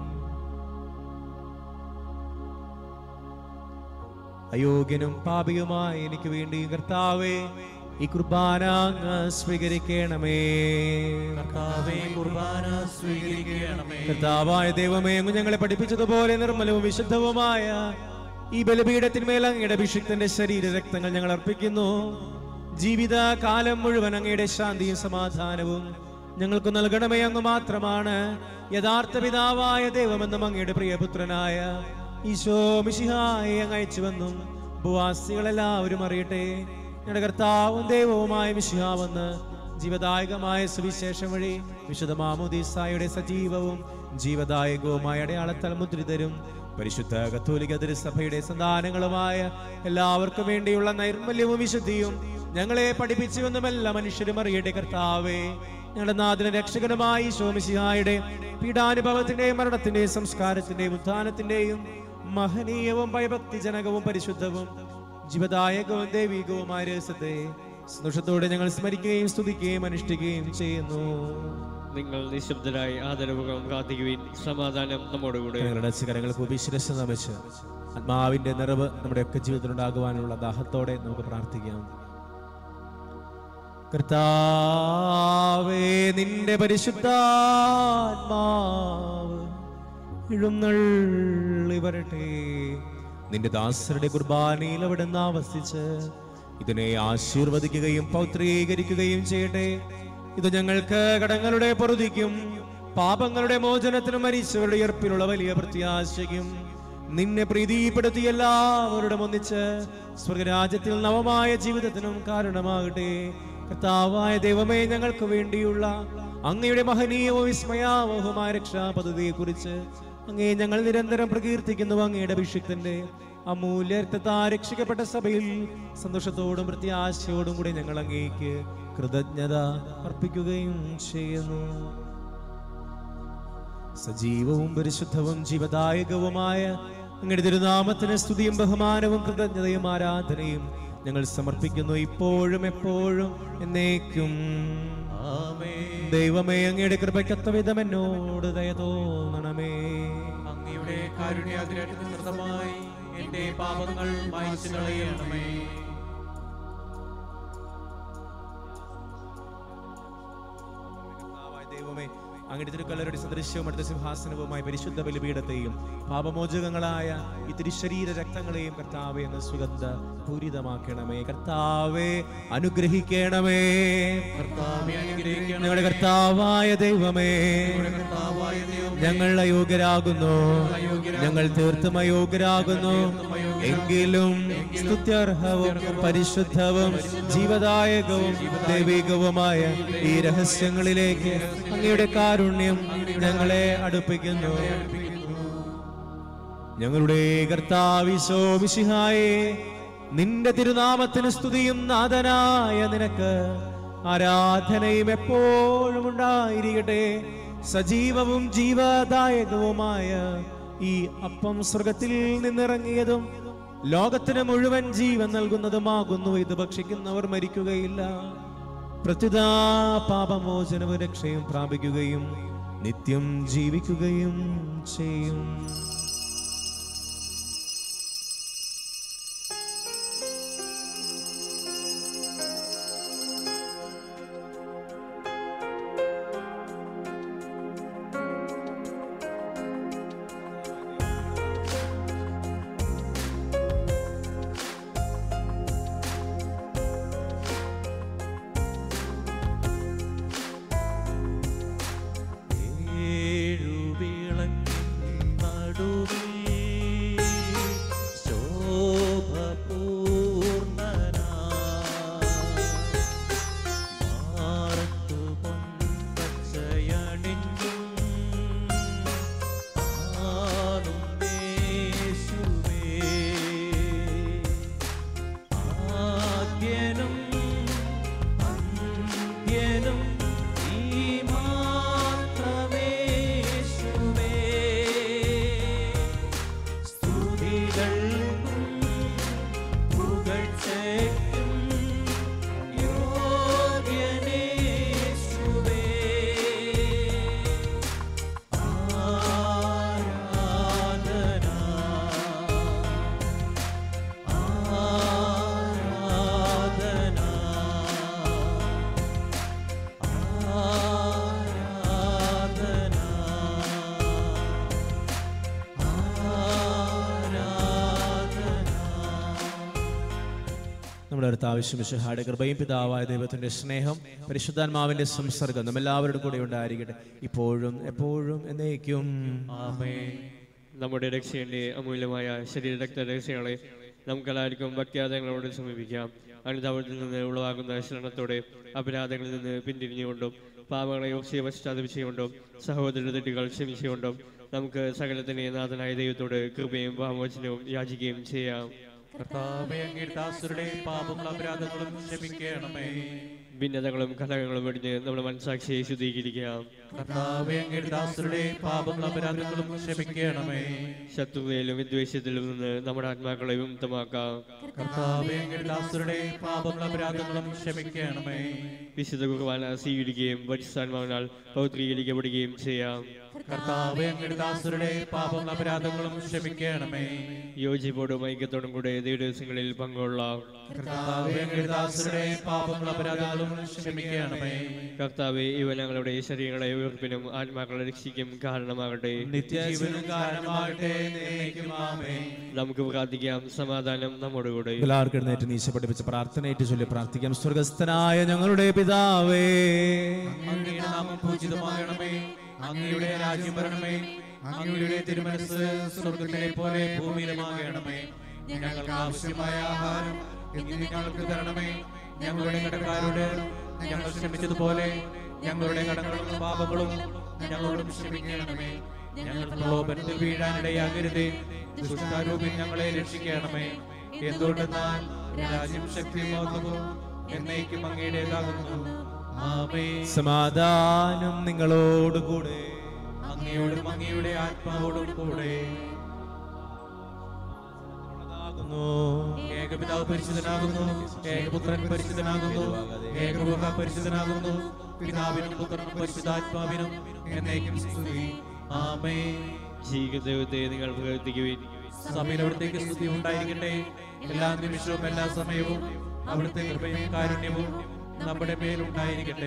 അയോഗ്യനും പാപിയുമായ എനിക്ക് വേണ്ടി കർത്താവേ ഈ കുർബാന അങ്ങ് സ്വീകരിക്കണമേ കർത്താവേ കുർബാന സ്വീകരിക്കണമേ കർത്താവായ ദൈവമേ അങ്ങ് ഞങ്ങളെ പഠിപ്പിച്ചതുപോലെ നിർമ്മലവും വിശുദ്ധവുമായ ഈ ബലിപീഠത്തിന്മേൽ അങ്ങയുടെ അഭിഷിക്തന്റെ ശരീര രക്തങ്ങൾ ഞങ്ങൾ അർപ്പിക്കുന്നു ജീവിത കാലം മുഴുവൻ അങ്ങയുടെ ശാന്തിയും സമാധാനവും ഞങ്ങൾക്ക് നൽകണമേ അങ്ങ് മാത്രമാണ് യഥാർത്ഥ പിതാവായ ദൈവമെന്നും അങ്ങയുടെ പ്രിയപുത്രനായ ഈശോ മിശിഹായെ അങ്ങ് അയച്ചുവെന്നും ഭൂവാസികളെല്ലാവരും അറിയട്ടെ ഞങ്ങളുടെ കർത്താവും ദൈവവുമായ മിശിഹാവെന്ന് ജീവദായകമായ സുവിശേഷം വഴി വിശുദ്ധ മാമുദീസായുടെ സജീവവും ജീവദായകവുമായ അടയാളത്താൽ മുദ്രിതരും പരിശുദ്ധ കത്തോലിക തിരുസഭയുടെ സന്താനങ്ങളുമായ എല്ലാവർക്കും വേണ്ടിയുള്ള നൈർമല്യവും വിശുദ്ധിയും ഞങ്ങളെ പഠിപ്പിച്ചുവെന്നും എല്ലാ മനുഷ്യരും അറിയട്ടെ കർത്താവേ ഞങ്ങളുടെ നാഥന രക്ഷകനുമായി ശോമിസിഹായുടെ പീഡാനുഭവത്തിന്റെയും മരണത്തിന്റെയും സംസ്കാരത്തിന്റെയും ഉത്ഥാനത്തിന്റെയും മഹനീയവും ഭയഭക്തിജനകവും പരിശുദ്ധവും ജീവദായകവും ദൈവികവുമായ രഹസ്യത്തെ സന്തോഷത്തോടെ ഞങ്ങൾ സ്മരിക്കുകയും സ്തുതിക്കുകയും അനുഷ്ഠിക്കുകയും ചെയ്യുന്നു നിങ്ങൾ നിശബ്ദരായി ആദരവുകളും കാത്തിക്കുവിൻ സമാധാനം നമ്മോടുകൂടെ ഞങ്ങളുടെ ശിഖരങ്ങൾക്ക് ഉപശിരസ് നമിച്ച് ആത്മാവിന്റെ നിറവ് നമ്മുടെ ഒക്കെ ജീവിതത്തിലുണ്ടാകുവാനുള്ള ദാഹത്തോടെ നമുക്ക് പ്രാർത്ഥിക്കാം കർത്താവേ നിന്റെ പരിശുദ്ധാത്മാവ് എഴുന്നള്ളി വരട്ടെ നിന്റെ ദാസരുടെ കുർബാനയിൽ അവിടെ നിന്ന് ആവസിച്ച് ഇതിനെ ആശീർവദിക്കുകയും പൗത്രീകരിക്കുകയും ചെയ്യട്ടെ ഇത് ഞങ്ങൾക്ക് കടങ്ങളുടെ പൊറുതിക്കും പാപങ്ങളുടെ മോചനത്തിനും മരിച്ചവരുടെ ഉയർപ്പിലുള്ള വലിയ പ്രത്യാശയ്ക്കും നിന്നെ പ്രീതിപ്പെടുത്തി എല്ലാവരോടും ഒന്നിച്ച് സ്വർഗരാജ്യത്തിൽ നവമായ ജീവിതത്തിനും കാരണമാകട്ടെ കർത്താവായ ദൈവമേ ഞങ്ങൾക്ക് വേണ്ടിയുള്ള അങ്ങയുടെ മഹനീയവും വിസ്മയാവഹമായ രക്ഷാ പദ്ധതിയെ കുറിച്ച് അങ്ങേ ഞങ്ങൾ നിരന്തരം പ്രകീർത്തിക്കുന്നു അങ്ങയുടെ അഭിഷിക്തന്റെ അമൂല്യ രക്തത്താ രക്ഷിക്കപ്പെട്ട സഭയിൽ സന്തോഷത്തോടും പ്രത്യാശയോടും കൂടി ഞങ്ങൾ അങ്ങേക്ക് കൃതജ്ഞത അർപ്പിക്കുകയും ചെയ്യുന്നു സജീവവും പരിശുദ്ധവും ജീവദായകവുമായ അങ്ങയുടെ തിരുനാമത്തിന് സ്തുതിയും ബഹുമാനവും കൃതജ്ഞതയും ആരാധനയും ഞങ്ങൾ സമർപ്പിക്കുന്നു ഇപ്പോഴും എപ്പോഴും എന്നേക്കും ദൈവമേ അങ്ങയുടെ കൃപയ്ക്കത്ത വിധം എന്നോട് ദയ തോന്നണമേ അങ്ങയുടെ കാരുണ്യാതിരേറ്റ നൃത്തമായി എന്റെ പാപങ്ങൾ മായ്ച്ചു കളയണമേ കർത്താവായ ദൈവമേ അങ്ങയുടെ തിരുക്കല്ലരുടെ സദൃശ്യവും അടുത്ത സിംഹാസനവുമായ പരിശുദ്ധ ബലിപീഠത്തെയും പാപമോചകങ്ങളായ ഈ തിരുശരീര രക്തങ്ങളെയും കർത്താവെ എന്ന് സുഗന്ധ പൂരിതമാക്കണമേ കർത്താവെ അനുഗ്രഹിക്കണമേ കർത്താവെ അനുഗ്രഹിക്കണം ഞങ്ങളുടെ കർത്താവായ ദൈവമേ കർത്താവായ ദൈവം ഞങ്ങൾ അയോഗ്യരാകുന്നു ഞങ്ങൾ തീർത്തും അയോഗ്യരാകുന്നു എങ്കിലും സ്തുത്യർഹവും പരിശുദ്ധവും ജീവദായകവും ദൈവികവുമായ ഈ രഹസ്യങ്ങളിലേക്ക് അങ്ങയുടെ കാരുണ്യം ഞങ്ങളെ അടുപ്പിക്കുന്നു ഞങ്ങളുടെ കർത്താവിശോ വിശിഹായെ നിന്റെ തിരുനാമത്തിന് സ്തുതിയും നാഥനായ നിനക്ക് ആരാധനയും എപ്പോഴും ഉണ്ടായിരിക്കട്ടെ സജീവവും ജീവദായകവുമായ ഈ അപ്പം സ്വർഗത്തിൽ നിന്നിറങ്ങിയതും ലോകത്തിന് മുഴുവൻ ജീവൻ നൽകുന്നതുമാകുന്നു ഇത് ഭക്ഷിക്കുന്നവർ മരിക്കുകയില്ല പ്രത്യുതാ പാപമോചനവും രക്ഷയും പ്രാപിക്കുകയും നിത്യം ജീവിക്കുകയും ചെയ്യും ഏഴുവിളക്കിൻ നടുവിൽ ശോഭപൂർണ്ണനായി മാറത്തു പൊൻപച്ചയണിഞ്ഞും ആടും യേശുവേ. ആദ്യനും അന്ത്യനും നീ മാത്രമേശുവേ. സ്തുതികൾക്കും പുകഴ്ചയ്ക്കും യോഗ്യനേശുവേ. ആരാധന ആരാധന ആരാധന നമ്മുടെ അടുത്ത ആവശ്യമിശഹായുടെ കൃപയും പിതാവായ ദൈവത്തിന്റെ സ്നേഹം പരിശുദ്ധാത്മാവിന്റെ സംസർഗം നമ്മെല്ലാവരുടെ കൂടെ ഉണ്ടായിരിക്കട്ടെ ഇപ്പോഴും എപ്പോഴും എന്നേക്കും നമ്മുടെ രക്ഷയുടെ അമൂല്യമായ ശരീര രക്ത രഹസ്യങ്ങളെ നമുക്കെല്ലാവർക്കും ഭക്തിയാദങ്ങളോട് സമീപിക്കാം അനുതാപത്തിൽ നിന്ന് ഉളവാകുന്ന ശരണത്തോടെ അപരാധങ്ങളിൽ നിന്ന് പിന്തിരിഞ്ഞുകൊണ്ടും പാപങ്ങളെ യോക്സിയെ പശ്ചാത്തപിച്ചുകൊണ്ടും സഹോദര തെറ്റുകൾ ക്ഷമിച്ചുകൊണ്ടും നമുക്ക് സകലത്തിന്റെ നാഥനായ ദൈവത്തോട് കൃപയും പാമോചനവും യാചിക്കുകയും ചെയ്യാം കർത്താവേ അങ്ങയുടെ ദാസരുടെ പാപങ്ങളും അപരാധങ്ങളും ക്ഷമിക്കണമേ ഭിന്നതകളും കലഹങ്ങളും വെടിഞ്ഞ് നമ്മുടെ മനസാക്ഷിയെ ശുദ്ധീകരിക്കാം കർത്താവേ അങ്ങയുടെ ദാസരുടെ പാപങ്ങളും അപരാധങ്ങളും ക്ഷമിക്കണമേ ശത്രുതയിലും വിദ്വേഷത്തിലും നിന്ന് നമ്മുടെ ആത്മാക്കളെ വിമുക്തമാക്കാം കർത്താവേ അങ്ങയുടെ ദാസരുടെ പാപങ്ങളും അപരാധങ്ങളും ക്ഷമിക്കണമേ വിശുദ്ധ കുർബാന സ്വീകരിക്കുകയും പരിസ്ഥാത്മാവിനാൽ പൗത്രീകരിക്കപ്പെടുകയും ചെയ്യാം കർത്താവേ അങ്ങയുടെ ദാസരുടെ പാപങ്ങളും അപരാധങ്ങളും ക്ഷമിക്കണമേ യോജിപ്പോടും ഐക്യത്തോടും കൂടെ ദിവസങ്ങളിൽ പങ്കുകൊള്ളാം കർത്താവേ അങ്ങയുടെ ദാസരുടെ പാപങ്ങളും അപരാധങ്ങളും ക്ഷമിക്കണമേ കർത്താവെ ഇവ ഞങ്ങളുടെ ശരീരങ്ങളെ ഉയർപ്പിനും ആത്മാക്കളെ രക്ഷിക്കും കാരണമാകട്ടെ നിത്യജീവനും കാരണമാകട്ടെ എന്നേക്കും ആമേൻ നമുക്ക് പ്രാർത്ഥിക്കാം സമാധാനം നമ്മോടുകൂടെ എല്ലാവർക്കും എഴുന്നേറ്റ് നീശ പഠിപ്പിച്ച പ്രാർത്ഥനയേറ്റ് ചൊല്ലി പ്രാർത്ഥിക്കാം സ്വർഗസ്ഥനായ ഞങ്ങളുടെ പിതാവേ അങ്ങയുടെ നാമം പൂജിതമാകണമേ അങ്ങയുടെ രാജ്യം വരണമേ അങ്ങയുടെ തിരുമനസ് സ്വർഗത്തിലെ പോലെ ഭൂമിയിലുമാകണമേ ഞങ്ങൾക്ക് ആവശ്യമായ ആഹാരം ഇന്ന് ഞങ്ങൾക്ക് തരണമേ ഞങ്ങളുടെ കടക്കാരോട് ഞങ്ങൾ ക്ഷമിച്ചതുപോലെ ഞങ്ങളുടെ കടങ്ങളും പാപങ്ങളും ഞങ്ങളോടും ക്ഷമിക്കണമേ ഞങ്ങൾ പ്രലോഭനത്തിൽ വീഴാനിടയാകരുതേ ദുഷ്ടാരൂപിൽ ഞങ്ങളെ രക്ഷിക്കണമേ എന്തുകൊണ്ടെന്നാൽ രാജ്യം ശക്തിയുമാകുന്നു എന്നേക്കും അങ്ങയുടേതാകുന്നു ആമേ സമാധാനം നിങ്ങളോടുകൂടെ അങ്ങയോടും അങ്ങയുടെ ആത്മാവോടും കൂടെ ആകുന്നു. ഏകപിതാവ് പരിശുദ്ധനാകുന്നു ഏകപുത്രൻ പരിശുദ്ധനാകുന്നു ഏകഗുഹ പരിശുദ്ധനാകുന്നു പിതാവിനും പുത്രനും പരിശുദ്ധാത്മാവിനും എന്നേക്കും സ്തുതി ആമേ ജീവിക ദൈവത്തെ നിങ്ങൾ പ്രവർത്തിക്കുവിൻ സഭയിൽ അവിടുത്തേക്ക് സ്തുതി ഉണ്ടായിരിക്കട്ടെ എല്ലാ നിമിഷവും എല്ലാ സമയവും അവിടുത്തെ കൃപയും കാരുണ്യവും നമ്മുടെ മേലുണ്ടായിരിക്കട്ടെ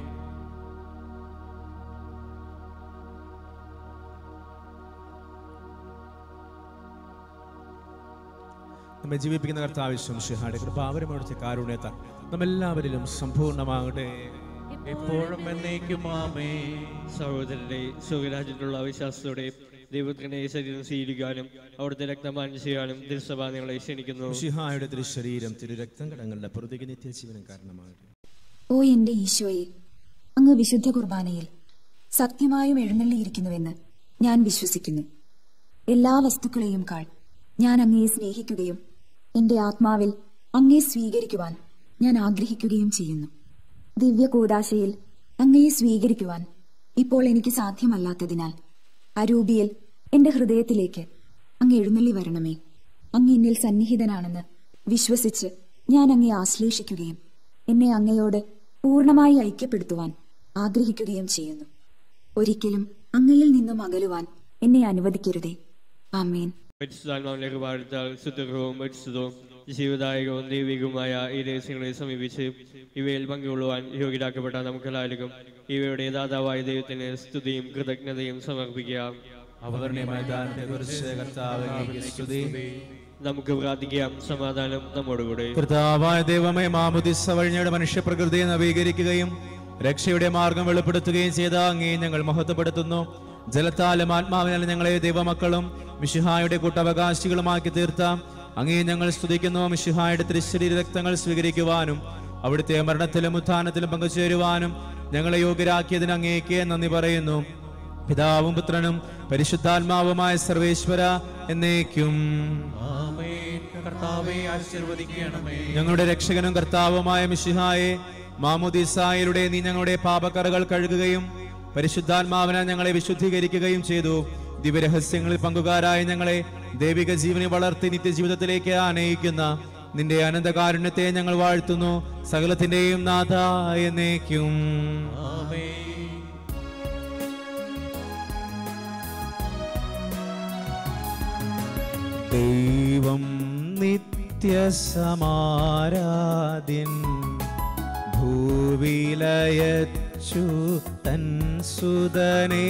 നമ്മെ ജീവിപ്പിക്കുന്ന കർത്താവശ്യം ഷിഹാടെ കൃപാവരമോടിച്ച കാരുണ്യത്താൽ നമ്മെല്ലാവരിലും സമ്പൂർണ്ണമാകട്ടെ എപ്പോഴും എന്നേക്കും ആമേ സഹോദരനെ സുഖരാജ്യത്തിലുള്ള വിശ്വാസത്തോടെ ദൈവത്തിനെ ശരീരം സ്വീകരിക്കാനും അവിടുത്തെ രക്തമാനം ചെയ്യാനും തിരുസഭ നിങ്ങളെ ക്ഷണിക്കുന്നു ഷിഹായുടെ തിരുശരീരം തിരുരക്തം കടങ്ങളുടെ പുറത്തേക്ക് നിത്യജീവനം കാരണമാകട്ടെ ഓ എന്റെ ഈശോയെ അങ്ങ് വിശുദ്ധ കുർബാനയിൽ സത്യമായും എഴുന്നള്ളിയിരിക്കുന്നുവെന്ന് ഞാൻ വിശ്വസിക്കുന്നു എല്ലാ വസ്തുക്കളെയും കാൾ ഞാൻ അങ്ങയെ സ്നേഹിക്കുകയും എന്റെ ആത്മാവിൽ അങ്ങയെ സ്വീകരിക്കുവാൻ ഞാൻ ആഗ്രഹിക്കുകയും ചെയ്യുന്നു ദിവ്യ കൂടാശയിൽ അങ്ങയെ സ്വീകരിക്കുവാൻ ഇപ്പോൾ എനിക്ക് സാധ്യമല്ലാത്തതിനാൽ അരൂപിയിൽ എന്റെ ഹൃദയത്തിലേക്ക് അങ്ങ് എഴുന്നള്ളി വരണമേ അങ്ങ് എന്നിൽ സന്നിഹിതനാണെന്ന് വിശ്വസിച്ച് ഞാൻ അങ്ങയെ ആശ്ലേഷിക്കുകയും എന്നെ അങ്ങയോട് പൂർണ്ണമായി ഐക്യപ്പെടുത്തുവാൻ ആഗ്രഹിക്കുകയും ചെയ്യുന്നു ഒരിക്കലും അങ്ങയിൽ നിന്നും അകലുവാൻ എന്നെ അനുവദിക്കരുതേ ആമേൻ പരിശുദ്ധാത്മാവിലേക്ക് വാഴ്ത്താൽ ശുദ്ധവും പരിശുദ്ധവും ജീവദായകവും ദൈവികവുമായ ഈ രഹസ്യങ്ങളെ സമീപിച്ച് ഇവയിൽ പങ്കുകൊള്ളുവാൻ യോഗ്യരാക്കപ്പെട്ട നമുക്കെല്ലാവർക്കും ഇവയുടെ ദാതാവായ ദൈവത്തിന് സ്തുതിയും കൃതജ്ഞതയും സമർപ്പിക്കാം അവതരണീയമായ ദാനത്തെക്കുറിച്ച് കർത്താവേ അങ്ങേക്ക് സ്തുതി നമുക്ക് പ്രാർത്ഥിക്കാം സമാധാനം നമ്മോടുകൂടെ കർത്താവായ ദൈവമേ മാമുദിസ വഴിഞ്ഞയുടെ മനുഷ്യപ്രകൃതിയെ നവീകരിക്കുകയും രക്ഷയുടെ മാർഗം വെളിപ്പെടുത്തുകയും ചെയ്ത അങ്ങേ ഞങ്ങൾ മഹത്വപ്പെടുത്തുന്നു ജലത്താലും ആത്മാവിനാലും ഞങ്ങളെ ദൈവമക്കളും മിഷിഹായുടെ കൂട്ടവകാശികളുമാക്കി തീർത്ത അങ്ങേ ഞങ്ങൾ സ്തുതിക്കുന്നു മിഷിഹായുടെ തിരുശരീര രക്തങ്ങൾ സ്വീകരിക്കുവാനും അവിടുത്തെ മരണത്തിലും ഉത്ഥാനത്തിലും പങ്കുചേരുവാനും ഞങ്ങളെ യോഗ്യരാക്കിയതിന് അങ്ങേക്ക് നന്ദി പറയുന്നു പിതാവും പുത്രനും പരിശുദ്ധാത്മാവുമായ സർവേശ്വര എന്നേക്കും ആമേൻ കർത്താവെ ആശീർവദിക്കണമേ ഞങ്ങളുടെ രക്ഷകനും കർത്താവുമായ മിശിഹായെ മാമുദിസായിലൂടെ നീ ഞങ്ങളുടെ പാപക്കറകൾ കഴുകുകയും പരിശുദ്ധാത്മാവിനാൽ ഞങ്ങളെ വിശുദ്ധീകരിക്കുകയും ചെയ്തു ദിവ്യരഹസ്യങ്ങളിൽ പങ്കുകാരായ ഞങ്ങളെ ദൈവിക ജീവനെ വളർത്തി നിത്യജീവിതത്തിലേക്ക് ആനയിക്കുന്ന നിന്റെ അനന്തകാരുണ്യത്തെ ഞങ്ങൾ വാഴ്ത്തുന്നു സകലത്തിന്റെയും നാഥ എന്നേക്കും ആമേൻ ദൈവം നിത്യസമാരാധ്യൻ ഭൂവിലയച്ചു തൻ സുതനെ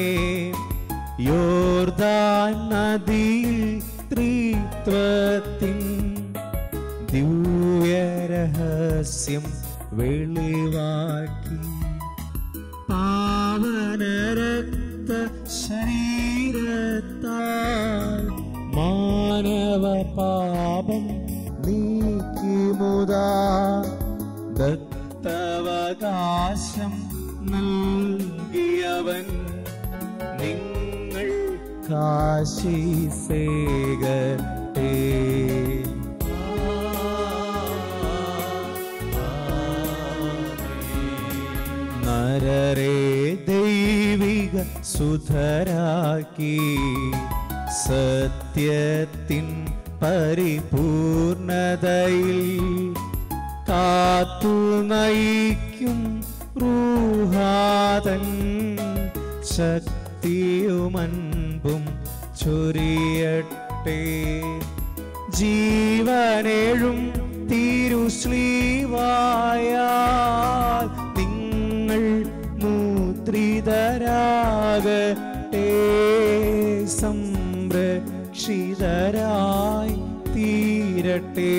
യോർദാൻ നദിയിൽ ത്രിത്വത്തിൻ ദിവ്യരഹസ്യം വെളിവാക്കി പാവനരക്ത ശരീരത്താൽ മാനവ പാപം നീക്കിമുതാ ദത്തവകാശം നൽകി നിനക്കാശീസേകട്ടെ നരരെ ദൈവിക സുധരാക്കി സത്യത്തിൻ പരിപൂർണതയിൽ കാത്തു നയിക്കും റൂഹാതൻ ശക്തിയുമൻപും ചൊരിയട്ടെ ജീവനേഴും തിരുശ്ലീവായാൽ നിങ്ങൾ മുദ്രിതരാകട്ടെ സംരക്ഷിതരായി തീരട്ടെ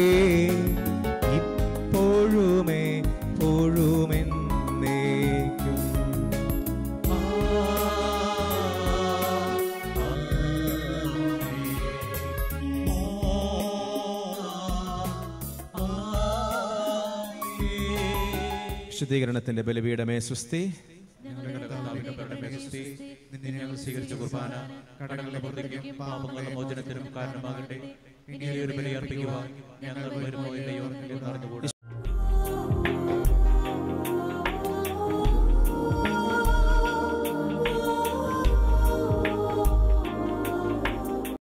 ഇപ്പോഴുമേ പൊഴുമെന്നേക്കും ശുദ്ധീകരണത്തിന്റെ ബലിപീഠമേ സുസ്തി ഞങ്ങളുടെ കർത്താവിന്റെ പരമേസ്തി നിന്നെ ഞങ്ങൾ സ്വീകരിച്ച കുർബാന കടങ്ങളുടെ പുറത്തേക്കും പാപങ്ങളുടെ മോചനത്തിനും കാരണമാകട്ടെ ഇനി ഒരു ബലി അർപ്പിക്കുവാൻ ഞങ്ങൾ വരുമോ ഇല്ലയോ എന്ന്